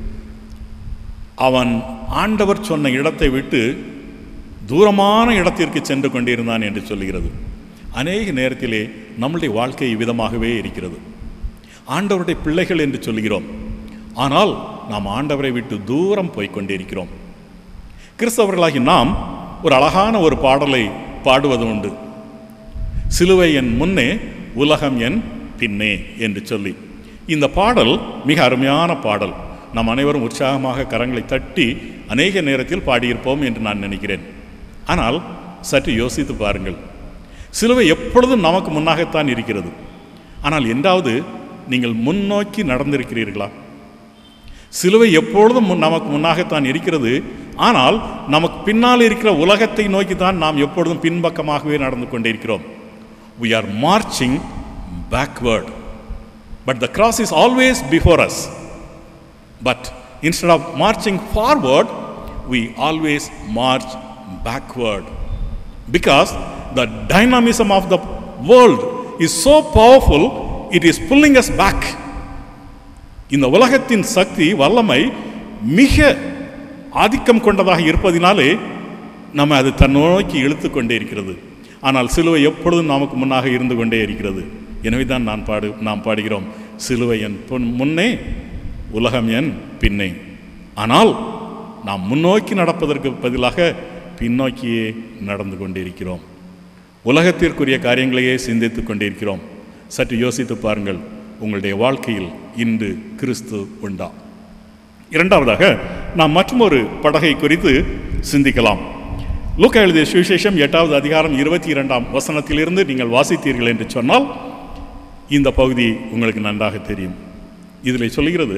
அவன் ஆண்டவர் சொன்ன இடத்தை விட்டு தூரமான இடத்திற்கு சென்று கொண்டிருந்தான் என்று சொல்கிறது அநேக நேரத்திலே நம்முடைய வாழ்க்கை விதமாகவே இருக்கிறது ஆண்டவருடைய பிள்ளைகள் என்று சொல்கிறோம் ஆனால் நாம் ஆண்டவரை விட்டு தூரம் போய் கொண்டிருக்கிறோம் கிறிஸ்தவர்களாகி நாம் ஒரு அழகான ஒரு பாடலை பாடுவது உண்டு சிலுவை என் முன்னே உலகம் என் பின்னே என்று சொல்லி இந்த பாடல் மிக அருமையான பாடல் நாம் அனைவரும் உற்சாகமாக கரங்களை தட்டி அநேக நேரத்தில் பாடியிருப்போம் என்று நான் நினைக்கிறேன் ஆனால் சற்று யோசித்து பாருங்கள் சிலுவை எப்பொழுதும் நமக்கு முன்னாகத்தான் இருக்கிறது ஆனால் என்றாவது நீங்கள் முன்னோக்கி நடந்திருக்கிறீர்களா சிலுவை எப்பொழுதும் முன் நமக்கு முன்னாகத்தான் இருக்கிறது ஆனால் நமக்கு பின்னால் இருக்கிற உலகத்தை நோக்கி தான் நாம் எப்பொழுதும் பின்பக்கமாகவே நடந்து கொண்டிருக்கிறோம் we are marching backward but the cross is always before us but instead of marching forward we always march backward because the dynamism of the world is so powerful it is pulling us back இந்த உலகத்தின் சக்தி வல்லமை மிக ஆதிக்கம் கொண்டதாக இருப்பதினாலே நம்ம அது தன்னோக்கி இழுத்து கொண்டே இருக்கிறது ஆனால் சிலுவை எப்பொழுதும் நமக்கு முன்னாக இருந்து கொண்டே இருக்கிறது எனவே தான் நான் பாடு நாம் பாடுகிறோம் சிலுவை என் பொன் முன்னே உலகம் என் பின்னே ஆனால் நாம் முன்னோக்கி நடப்பதற்கு பதிலாக பின்னோக்கியே நடந்து கொண்டிருக்கிறோம் உலகத்திற்குரிய காரியங்களையே சிந்தித்து கொண்டிருக்கிறோம் சற்று யோசித்து பாருங்கள் உங்களுடைய வாழ்க்கையில் இன்று கிறிஸ்து உண்டா இரண்டாவதாக நாம் மற்றொரு படகை குறித்து சிந்திக்கலாம் லூக்கா எழுதிய சுவிசேஷம் எட்டாவது அதிகாரம் இருபத்தி இரண்டாம் வசனத்திலிருந்து நீங்கள் வாசித்தீர்கள் என்று சொன்னால் இந்த பகுதி உங்களுக்கு நன்றாக தெரியும் இதில் சொல்கிறது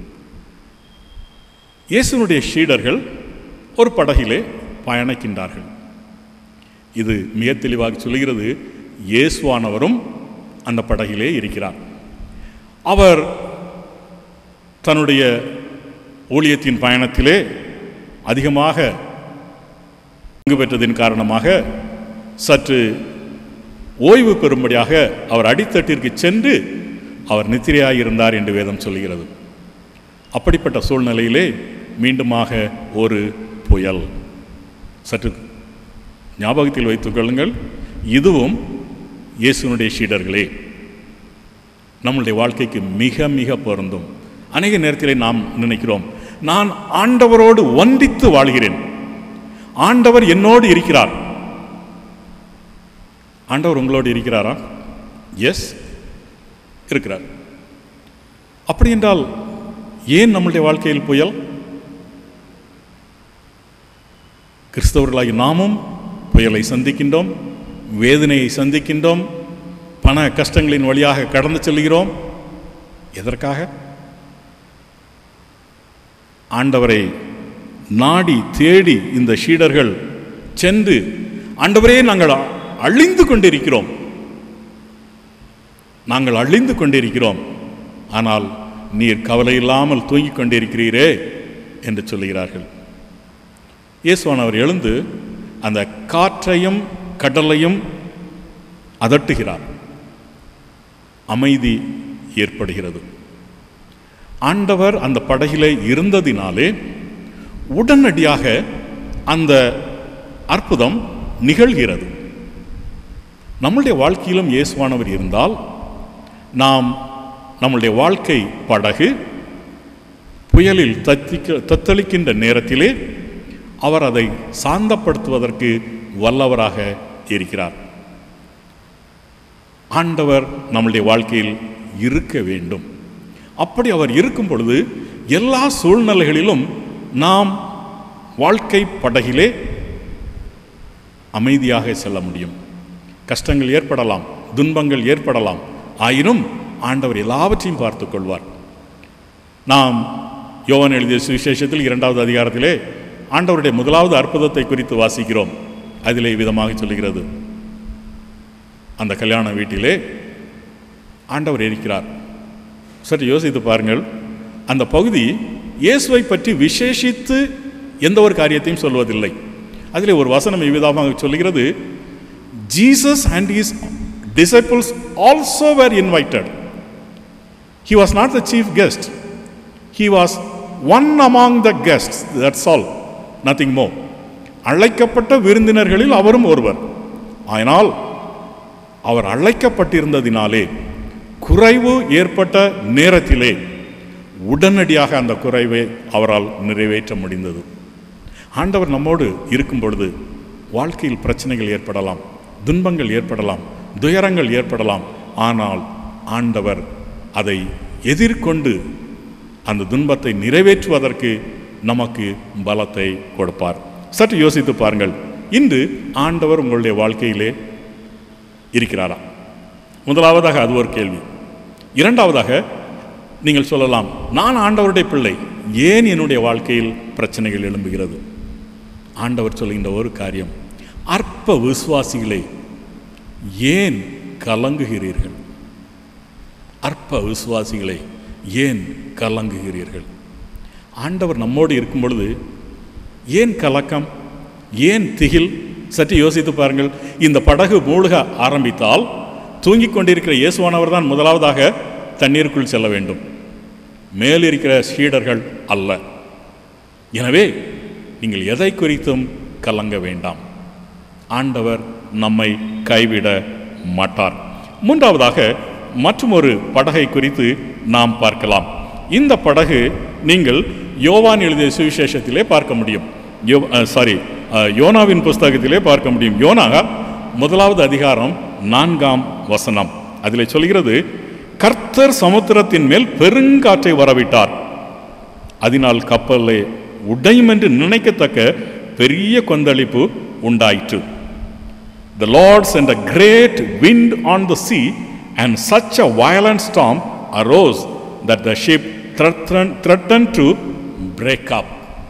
இயேசுனுடைய ஷீடர்கள் ஒரு படகிலே பயணிக்கின்றார்கள் இது மிக தெளிவாக சொல்கிறது இயேசுவானவரும் அந்த படகிலே இருக்கிறார் அவர் தன்னுடைய ஊழியத்தின் பயணத்திலே அதிகமாக பங்கு பெற்றதின் காரணமாக சற்று ஓய்வு பெறும்படியாக அவர் அடித்தட்டிற்கு சென்று அவர் நித்திரையாயிருந்தார் என்று வேதம் சொல்கிறது அப்படிப்பட்ட சூழ்நிலையிலே மீண்டுமாக ஒரு புயல் சற்று ஞாபகத்தில் வைத்துக் கொள்ளுங்கள் இதுவும் இயேசுனுடைய சீடர்களே நம்முடைய வாழ்க்கைக்கு மிக மிக பொருந்தும் அநேக நேரத்திலே நாம் நினைக்கிறோம் நான் ஆண்டவரோடு ஒன்றித்து வாழ்கிறேன் ஆண்டவர் என்னோடு இருக்கிறார் ஆண்டவர் உங்களோடு இருக்கிறாரா எஸ் இருக்கிறார் அப்படி என்றால் ஏன் நம்முடைய வாழ்க்கையில் புயல் கிறிஸ்தவர்களாகி நாமும் புயலை சந்திக்கின்றோம் வேதனையை சந்திக்கின்றோம் பண கஷ்டங்களின் வழியாக கடந்து செல்கிறோம் எதற்காக ஆண்டவரை நாடி தேடி இந்த ஷீடர்கள் சென்று ஆண்டவரே நாங்கள் அழிந்து கொண்டிருக்கிறோம் நாங்கள் அழிந்து கொண்டிருக்கிறோம் ஆனால் நீர் கவலை இல்லாமல் தூங்கிக் கொண்டிருக்கிறீரே என்று சொல்லுகிறார்கள் இயேசுவானவர் எழுந்து அந்த காற்றையும் கடலையும் அதட்டுகிறார் அமைதி ஏற்படுகிறது ஆண்டவர் அந்த படகிலே இருந்ததினாலே உடனடியாக அந்த அற்புதம் நிகழ்கிறது நம்முடைய வாழ்க்கையிலும் இயேசுவானவர் இருந்தால் நாம் நம்முடைய வாழ்க்கை படகு புயலில் தத்திக்க தத்தளிக்கின்ற நேரத்திலே அவர் அதை சாந்தப்படுத்துவதற்கு வல்லவராக இருக்கிறார் ஆண்டவர் நம்முடைய வாழ்க்கையில் இருக்க வேண்டும் அப்படி அவர் இருக்கும் பொழுது எல்லா சூழ்நிலைகளிலும் நாம் வாழ்க்கை படகிலே அமைதியாக செல்ல முடியும் கஷ்டங்கள் ஏற்படலாம் துன்பங்கள் ஏற்படலாம் ஆயினும் ஆண்டவர் எல்லாவற்றையும் பார்த்துக் கொள்வார் நாம் யோவான் எழுதிய சுவிசேஷத்தில் இரண்டாவது அதிகாரத்திலே ஆண்டவருடைய முதலாவது அற்புதத்தை குறித்து வாசிக்கிறோம் அதிலே விதமாக சொல்லுகிறது அந்த கல்யாண வீட்டிலே ஆண்டவர் இருக்கிறார் சற்று யோசித்து பாருங்கள் அந்த பகுதி இயேசுவை பற்றி விசேஷித்து எந்த ஒரு காரியத்தையும் சொல்வதில்லை அதிலே ஒரு வசனம் இவ்விதமாக சொல்லுகிறது Jesus and his disciples also were invited he was not the chief guest he was one among the guests that's all nothing more அழைக்கப்பட்ட விருந்தினர்களில் அவரும் ஒருவர் ஆனால் அவர் அழைக்கப்பட்டிருந்ததினாலே குறைவு ஏற்பட்ட நேரத்திலே உடனடியாக அந்த குறைவை அவரால் நிறைவேற்ற முடிந்தது ஆண்டவர் நம்மோடு இருக்கும் பொழுது வாழ்க்கையில் பிரச்சனைகள் ஏற்படலாம் துன்பங்கள் ஏற்படலாம் துயரங்கள் ஏற்படலாம் ஆனால் ஆண்டவர் அதை எதிர்கொண்டு அந்த துன்பத்தை நிறைவேற்றுவதற்கு நமக்கு பலத்தை கொடுப்பார் சற்று யோசித்து பாருங்கள் இன்று ஆண்டவர் உங்களுடைய வாழ்க்கையிலே இருக்கிறாரா முதலாவதாக அது ஒரு கேள்வி இரண்டாவதாக நீங்கள் சொல்லலாம் நான் ஆண்டவருடைய பிள்ளை ஏன் என்னுடைய வாழ்க்கையில் பிரச்சனைகள் எழும்புகிறது ஆண்டவர் சொல்கின்ற ஒரு காரியம் அற்ப விசுவாசிகளே ஏன் கலங்குகிறீர்கள் அற்ப விசுவாசிகளே ஏன் கலங்குகிறீர்கள் ஆண்டவர் நம்மோடு இருக்கும் பொழுது ஏன் கலக்கம் ஏன் திகில் சற்று யோசித்து பாருங்கள் இந்த படகு மூழ்க ஆரம்பித்தால் தூங்கிக் கொண்டிருக்கிற இயேசுவானவர் தான் முதலாவதாக தண்ணீருக்குள் செல்ல வேண்டும் மேலிருக்கிற சீடர்கள் அல்ல எனவே நீங்கள் எதை குறித்தும் கலங்க வேண்டாம் ஆண்டவர் நம்மை கைவிட மாட்டார் மூன்றாவதாக மற்றொரு படகை குறித்து நாம் பார்க்கலாம் இந்த படகு நீங்கள் யோவான் எழுதிய சுவிசேஷத்திலே பார்க்க முடியும் யோ சாரி யோனாவின் புஸ்தகத்திலே பார்க்க முடியும் யோனா முதலாவது அதிகாரம் நான்காம் வசனம் அதில் சொல்கிறது கர்த்தர் சமுத்திரத்தின் மேல் பெருங்காற்றை வரவிட்டார் அதனால் கப்பலே உடையும் என்று நினைக்கத்தக்க பெரிய கொந்தளிப்பு உண்டாயிற்று The Lord sent a great wind on the sea, and such a violent storm arose that the ship threatened, threatened to break up.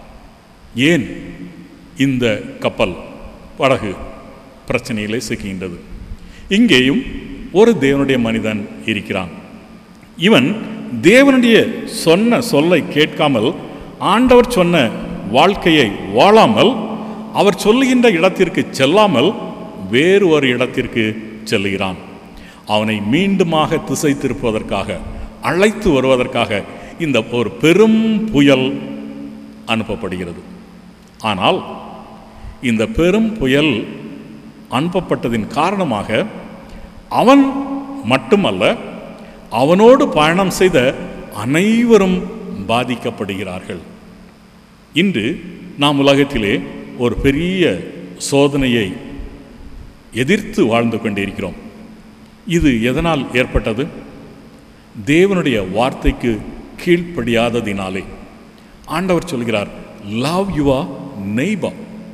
ஏன் இந்த கப்பல் படகு பிரச்சனையிலே சிக்கின்றது இங்கேயும் ஒரு தேவனுடைய மனிதன் இருக்கிறான் இவன் தேவனுடைய சொன்ன சொல்லை கேட்காமல் ஆண்டவர் சொன்ன வாழ்க்கையை வாழாமல் அவர் சொல்லுகின்ற இடத்திற்கு செல்லாமல் வேறு ஒரு இடத்திற்கு செல்லுகிறான் அவனை மீண்டுமாக திசை திருப்புவதற்காக அழைத்து வருவதற்காக இந்த ஒரு பெரும் புயல் அனுப்பப்படுகிறது ஆனால் இந்த பெரும் புயல் அனுப்பப்பட்டதின் காரணமாக அவன் மட்டுமல்ல அவனோடு பயணம் செய்த அனைவரும் பாதிக்கப்படுகிறார்கள் இன்று நாம் உலகத்திலே ஒரு பெரிய சோதனையை எதிர்த்து வாழ்ந்து கொண்டிருக்கிறோம் இது எதனால் ஏற்பட்டது தேவனுடைய வார்த்தைக்கு கீழ்ப்படியாததினாலே ஆண்டவர் சொல்கிறார் லவ் யுவா நெய்பா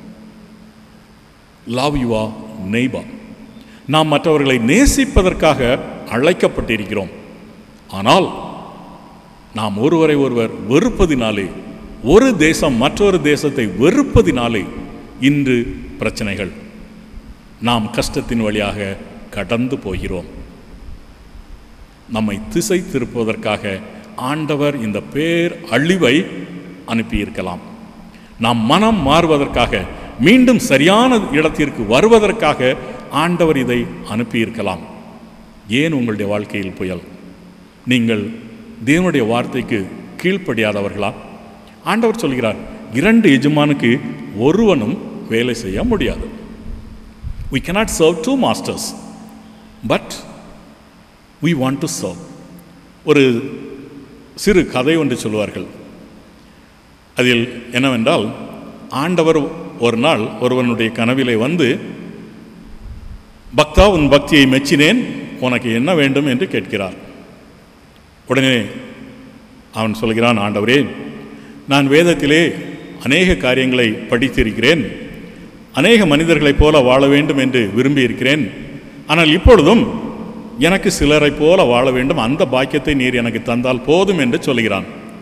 லவ் யுவா நெய்பா நாம் மற்றவர்களை நேசிப்பதற்காக அழைக்கப்பட்டிருக்கிறோம் ஆனால் நாம் ஒருவரை ஒருவர் வெறுப்பதினாலே ஒரு தேசம் மற்றொரு தேசத்தை வெறுப்பதினாலே இன்று பிரச்சனைகள் நாம் கஷ்டத்தின் வழியாக கடந்து போகிறோம் நம்மை திசை திருப்புவதற்காக ஆண்டவர் இந்த பேர் அழிவை அனுப்பியிருக்கலாம் நாம் மனம் மாறுவதற்காக மீண்டும் சரியான இடத்திற்கு வருவதற்காக ஆண்டவர் இதை அனுப்பியிருக்கலாம் ஏன் உங்களுடைய வாழ்க்கையில் புயல் நீங்கள் தேவனுடைய வார்த்தைக்கு கீழ்ப்படியாதவர்களா ஆண்டவர் சொல்கிறார் இரண்டு எஜமானுக்கு ஒருவனும் வேலை செய்ய முடியாது we cannot serve two masters but we want to serve ஒரு சிறு கதை ஒன்று சொல்வார்கள் அதில் என்னவென்றால் ஆண்டவர் ஒரு நாள் ஒருவனுடைய கனவிலே வந்து பக்தா உன் பக்தியை மெச்சினேன் உனக்கு என்ன வேண்டும் என்று கேட்கிறார் உடனே அவன் சொல்கிறான் ஆண்டவரே நான் வேதத்திலே அநேக காரியங்களை படித்திருக்கிறேன் அநேக மனிதர்களைப் போல வாழ வேண்டும் என்று விரும்பி இருக்கிறேன் ஆனால் இப்பொழுதும் எனக்கு சிலரைப் போல வாழ வேண்டும் அந்த பாக்கியத்தை நீர் எனக்கு தந்தால் போதும் என்று சொல்கிறான்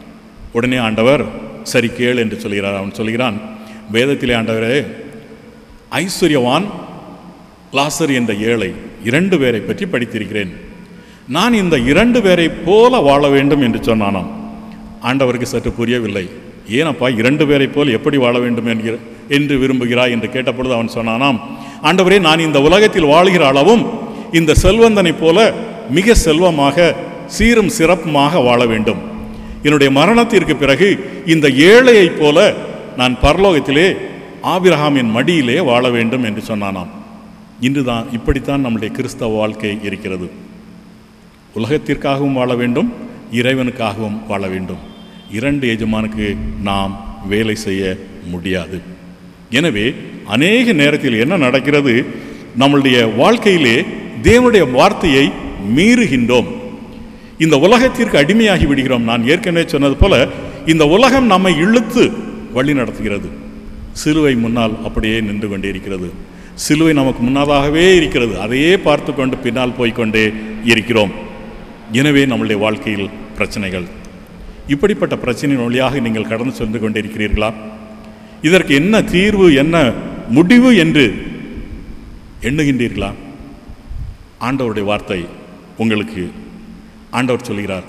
உடனே ஆண்டவர் சரி கேள் என்று சொல்கிறார் அவன் சொல்கிறான் வேதத்திலே ஆண்டவரே ஐஸ்வர்யவான் லாசர் என்ற ஏழை இரண்டு பேரை பற்றி படித்திருக்கிறேன் நான் இந்த இரண்டு பேரை போல வாழ வேண்டும் என்று சொன்னானாம் ஆண்டவருக்கு சற்று புரியவில்லை ஏனப்பா இரண்டு பேரை போல் எப்படி வாழ வேண்டும் என்கிற என்று விரும்புகிறாய் என்று கேட்டபொழுது அவன் சொன்னானாம் ஆண்டவரே நான் இந்த உலகத்தில் வாழ்கிற அளவும் இந்த செல்வந்தனைப் போல மிக செல்வமாக சீரும் சிறப்புமாக வாழ வேண்டும் என்னுடைய மரணத்திற்கு பிறகு இந்த ஏழையைப் போல நான் பரலோகத்திலே ஆபிரகாமின் மடியிலே வாழ வேண்டும் என்று சொன்னானாம் இன்றுதான் இப்படித்தான் நம்முடைய கிறிஸ்தவ வாழ்க்கை இருக்கிறது உலகத்திற்காகவும் வாழ வேண்டும் இறைவனுக்காகவும் வாழ வேண்டும் இரண்டு எஜமானுக்கு நாம் வேலை செய்ய முடியாது எனவே அநேக நேரத்தில் என்ன நடக்கிறது நம்மளுடைய வாழ்க்கையிலே தேவனுடைய வார்த்தையை மீறுகின்றோம் இந்த உலகத்திற்கு அடிமையாகி விடுகிறோம் நான் ஏற்கனவே சொன்னது போல இந்த உலகம் நம்மை இழுத்து வழி நடத்துகிறது சிலுவை முன்னால் அப்படியே நின்று கொண்டே இருக்கிறது சிலுவை நமக்கு முன்னதாகவே இருக்கிறது அதையே பார்த்து கொண்டு பின்னால் போய்க்கொண்டே இருக்கிறோம் எனவே நம்முடைய வாழ்க்கையில் பிரச்சனைகள் இப்படிப்பட்ட பிரச்சனையின் வழியாக நீங்கள் கடந்து சென்று கொண்டிருக்கிறீர்களா இதற்கு என்ன தீர்வு என்ன முடிவு என்று எண்ணுகின்றீர்களா ஆண்டவருடைய வார்த்தை உங்களுக்கு ஆண்டவர் சொல்கிறார்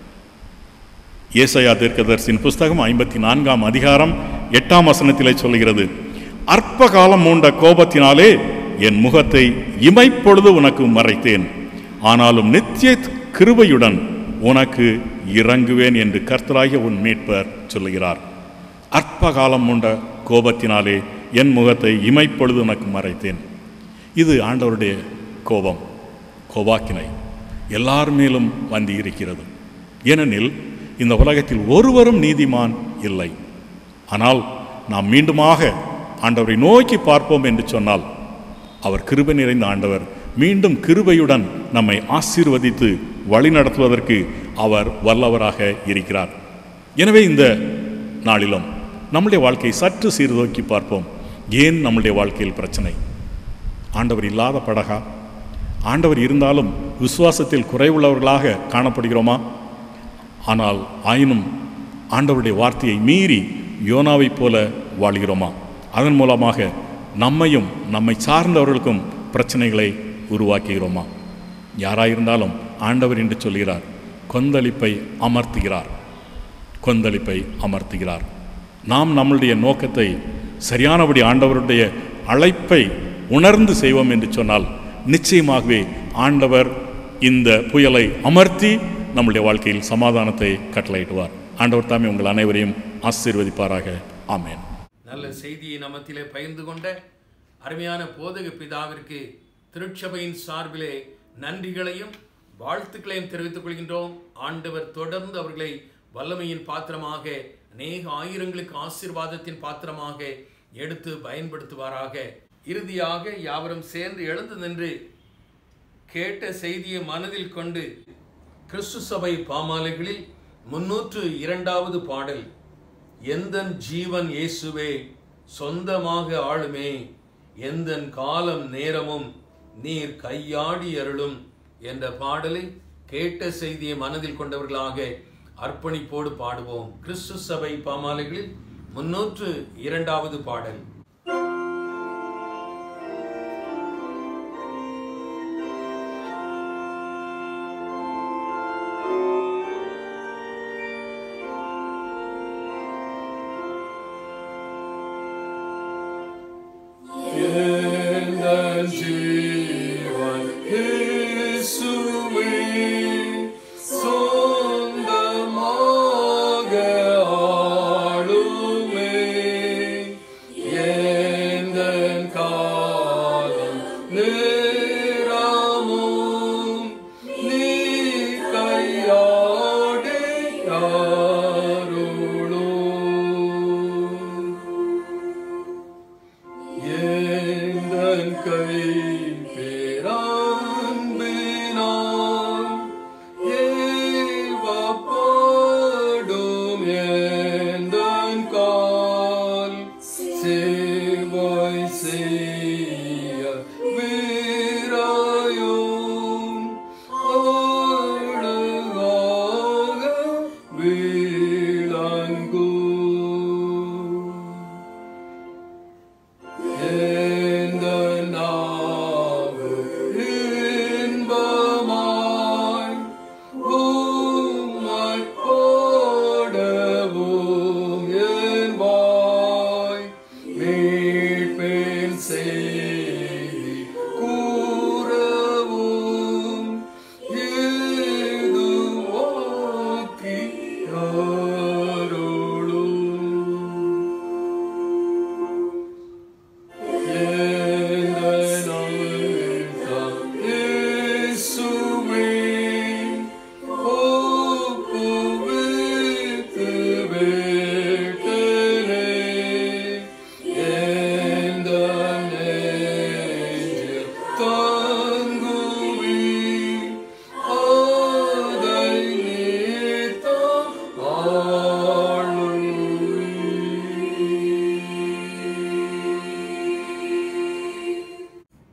ஏசையா தீர்க்கதர்சின் புஸ்தகம் ஐம்பத்தி நான்காம் அதிகாரம் எட்டாம் வசனத்திலே சொல்கிறது அற்ப காலம் மூண்ட கோபத்தினாலே என் முகத்தை இமைப்பொழுது உனக்கு மறைத்தேன் ஆனாலும் நித்திய கிருபையுடன் உனக்கு இறங்குவேன் என்று கர்த்தராகிய உன் மீட்பர் சொல்லுகிறார் அற்ப காலம் மூண்ட கோபத்தினாலே என் முகத்தை இமைப்பொழுது உனக்கு மறைத்தேன் இது ஆண்டவருடைய கோபம் கோபாக்கினை எல்லார் மேலும் வந்து இருக்கிறது ஏனெனில் இந்த உலகத்தில் ஒருவரும் நீதிமான் இல்லை ஆனால் நாம் மீண்டுமாக ஆண்டவரை நோக்கி பார்ப்போம் என்று சொன்னால் அவர் கிருபை நிறைந்த ஆண்டவர் மீண்டும் கிருபையுடன் நம்மை ஆசீர்வதித்து வழிநடத்துவதற்கு அவர் வல்லவராக இருக்கிறார் எனவே இந்த நாளிலும் நம்முடைய வாழ்க்கையை சற்று சீர்தூக்கி பார்ப்போம் ஏன் நம்முடைய வாழ்க்கையில் பிரச்சனை ஆண்டவர் இல்லாத படகா ஆண்டவர் இருந்தாலும் விசுவாசத்தில் குறைவுள்ளவர்களாக காணப்படுகிறோமா ஆனால் ஆயினும் ஆண்டவருடைய வார்த்தையை மீறி யோனாவைப் போல வாழ்கிறோமா அதன் மூலமாக நம்மையும் நம்மை சார்ந்தவர்களுக்கும் பிரச்சனைகளை உருவாக்குகிறோமா யாராயிருந்தாலும் ஆண்டவர் என்று சொல்கிறார் கொந்தளிப்பை அமர்த்துகிறார் கொந்தளிப்பை அமர்த்துகிறார் நாம் நம்மளுடைய நோக்கத்தை சரியானபடி ஆண்டவருடைய அழைப்பை உணர்ந்து செய்வோம் என்று சொன்னால் நிச்சயமாகவே ஆண்டவர் இந்த புயலை அமர்த்தி நம்முடைய வாழ்க்கையில் சமாதானத்தை கட்டளையிடுவார் ஆண்டவர் தாமே உங்கள் அனைவரையும் ஆசீர்வதிப்பாராக ஆமென் நல்ல செய்தியை நமத்திலே பகிர்ந்து கொண்ட அருமையான போதக பிதாவிற்கு திருச்சபையின் சார்பிலே நன்றிகளையும் வாழ்த்துக்களையும் தெரிவித்துக் கொள்கின்றோம் ஆண்டவர் தொடர்ந்து அவர்களை வல்லமையின் பாத்திரமாக அநேக ஆயிரங்களுக்கு ஆசீர்வாதத்தின் பாத்திரமாக எடுத்து பயன்படுத்துவாராக இறுதியாக யாவரும் சேர்ந்து எழுந்து நின்று கேட்ட செய்தியை மனதில் கொண்டு கிறிஸ்து சபை பாமாலைகளில் முன்னூற்று இரண்டாவது பாடல் எந்தன் ஜீவன் இயேசுவே சொந்தமாக ஆளுமே எந்தன் காலம் நேரமும் நீர் கையாடி அருளும் என்ற பாடலை கேட்ட செய்தியை மனதில் கொண்டவர்களாக அர்ப்பணிப்போடு பாடுவோம் கிறிஸ்து சபை பாமாலைகளில் முன்னூற்று இரண்டாவது பாடல் எந்தன் ஜீவன் இயேசுவே, சொந்தமாக ஆளுமே. எந்தன் காலம் நேரமும் நீ கையாடி அருளும். என்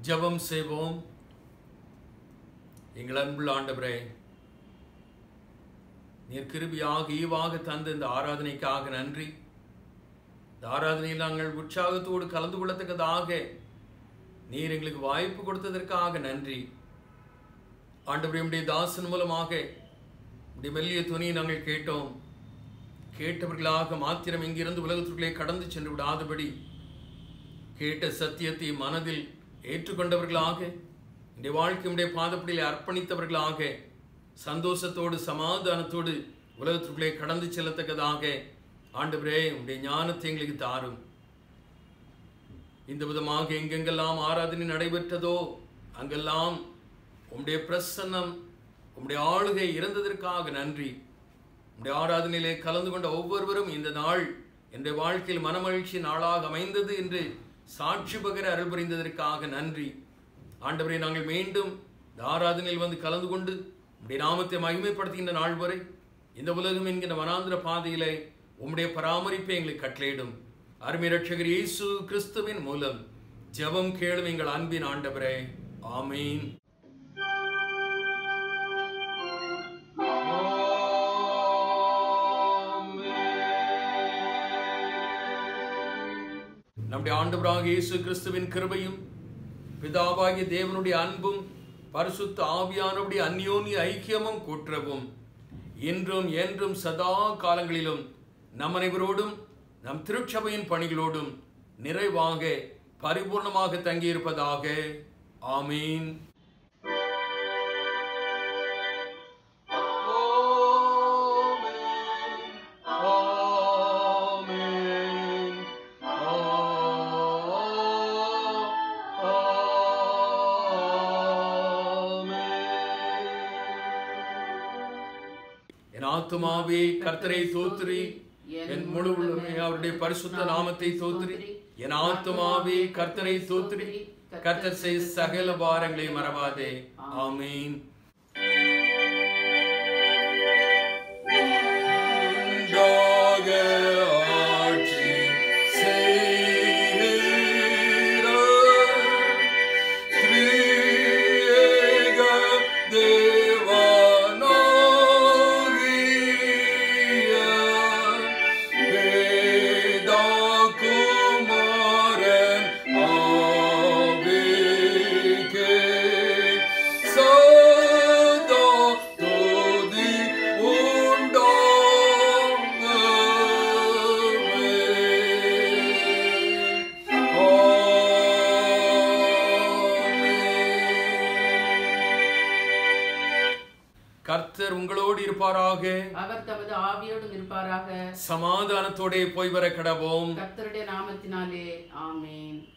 ஜெபம் செய்வோம் எங்கள் அன்புள்ள ஆண்டவரே நீர் கிருபியாக ஈவாக தந்த இந்த ஆராதனைக்காக நன்றி இந்த ஆராதனையில் நாங்கள் உற்சாகத்தோடு கலந்து கொள்ளத்தக்கதாக நீர் எங்களுக்கு வாய்ப்பு கொடுத்ததற்காக நன்றி ஆண்டவரே உடைய தாசன் மூலமாக உடைய மெல்லிய துணியை நாங்கள் கேட்டோம் கேட்டவர்களாக மாத்திரம் இங்கிருந்து உலகத்திற்குள்ளே கடந்து சென்று விடாதபடி கேட்ட சத்தியத்தை மனதில் ஏற்றுக்கொண்டவர்களாக இந்த வாழ்க்கையுடைய பாதப்படியில் அர்ப்பணித்தவர்களாக சந்தோஷத்தோடு சமாதானத்தோடு உலகத்திற்குள்ளே கடந்து செல்லத்தக்கதாக ஆண்டவரே உடைய ஞானத்தை எங்களுக்கு தாரும் இந்த விதமாக எங்கெங்கெல்லாம் ஆராதனை நடைபெற்றதோ அங்கெல்லாம் உம்முடைய பிரசன்னம் உம்முடைய ஆளுகை இருந்ததற்காக நன்றி உம்முடைய ஆராதனையிலே கலந்து கொண்ட ஒவ்வொருவரும் இந்த நாள் என்னுடைய வாழ்க்கையில் மனமகிழ்ச்சி நாளாக அமைந்தது என்று சாட்சி பகர அருள் புரிந்ததற்காக நன்றி ஆண்டவரை நாங்கள் மீண்டும் இந்த ஆராதனையில் வந்து கலந்து கொண்டு உம்முடைய நாமத்தை மகிமைப்படுத்துகின்ற நாள் வரை இந்த உலகம் என்கிற வனாந்திர பாதையிலே உம்முடைய பராமரிப்பை எங்களுக்கு கட்டளையிடும் அருமை ரட்சகர் இயேசு கிறிஸ்துவின் மூலம் ஜெபம் கேளும் எங்கள் அன்பின் ஆண்டவரே ஆமீன் நம்முடைய ஆண்டவராக இயேசு கிறிஸ்துவின் கிருபையும் பிதாவாகிய தேவனுடைய அன்பும் பரிசுத்த ஆவியானவருடைய அந்யோன்ய ஐக்கியமும் கூற்றவும் இன்றும் என்றும் சதா காலங்களிலும் நம் அனைவரோடும் நம் திருச்சபையின் பணிகளோடும் நிறைவாக பரிபூர்ணமாக தங்கியிருப்பதாக ஆமீன் என் ஆத்துமாவே கர்த்தரை தோத்திரி என் முழு உள்ளமே அவருடைய பரிசுத்த நாமத்தை தோத்திரி என் ஆத்துமாவே கர்த்தரை தோத்திரி கர்த்தர் செய் சகல பாரங்களை மறவாதே ஆமீன் உண்டாக ஆட்சி செய்கிற திரியேக தேவனாகிய வேதாகுமாரன் ஆவிக்கே சதா துதி உண்டாகவே. கர்த்தர் உங்களோடு இருப்பாராக அவர் தமது ஆவியோடும் இருப்பாராக சமாதானத்தோடே போய் வர கடவோம் கர்த்தருடைய நாமத்தினாலே ஆமென்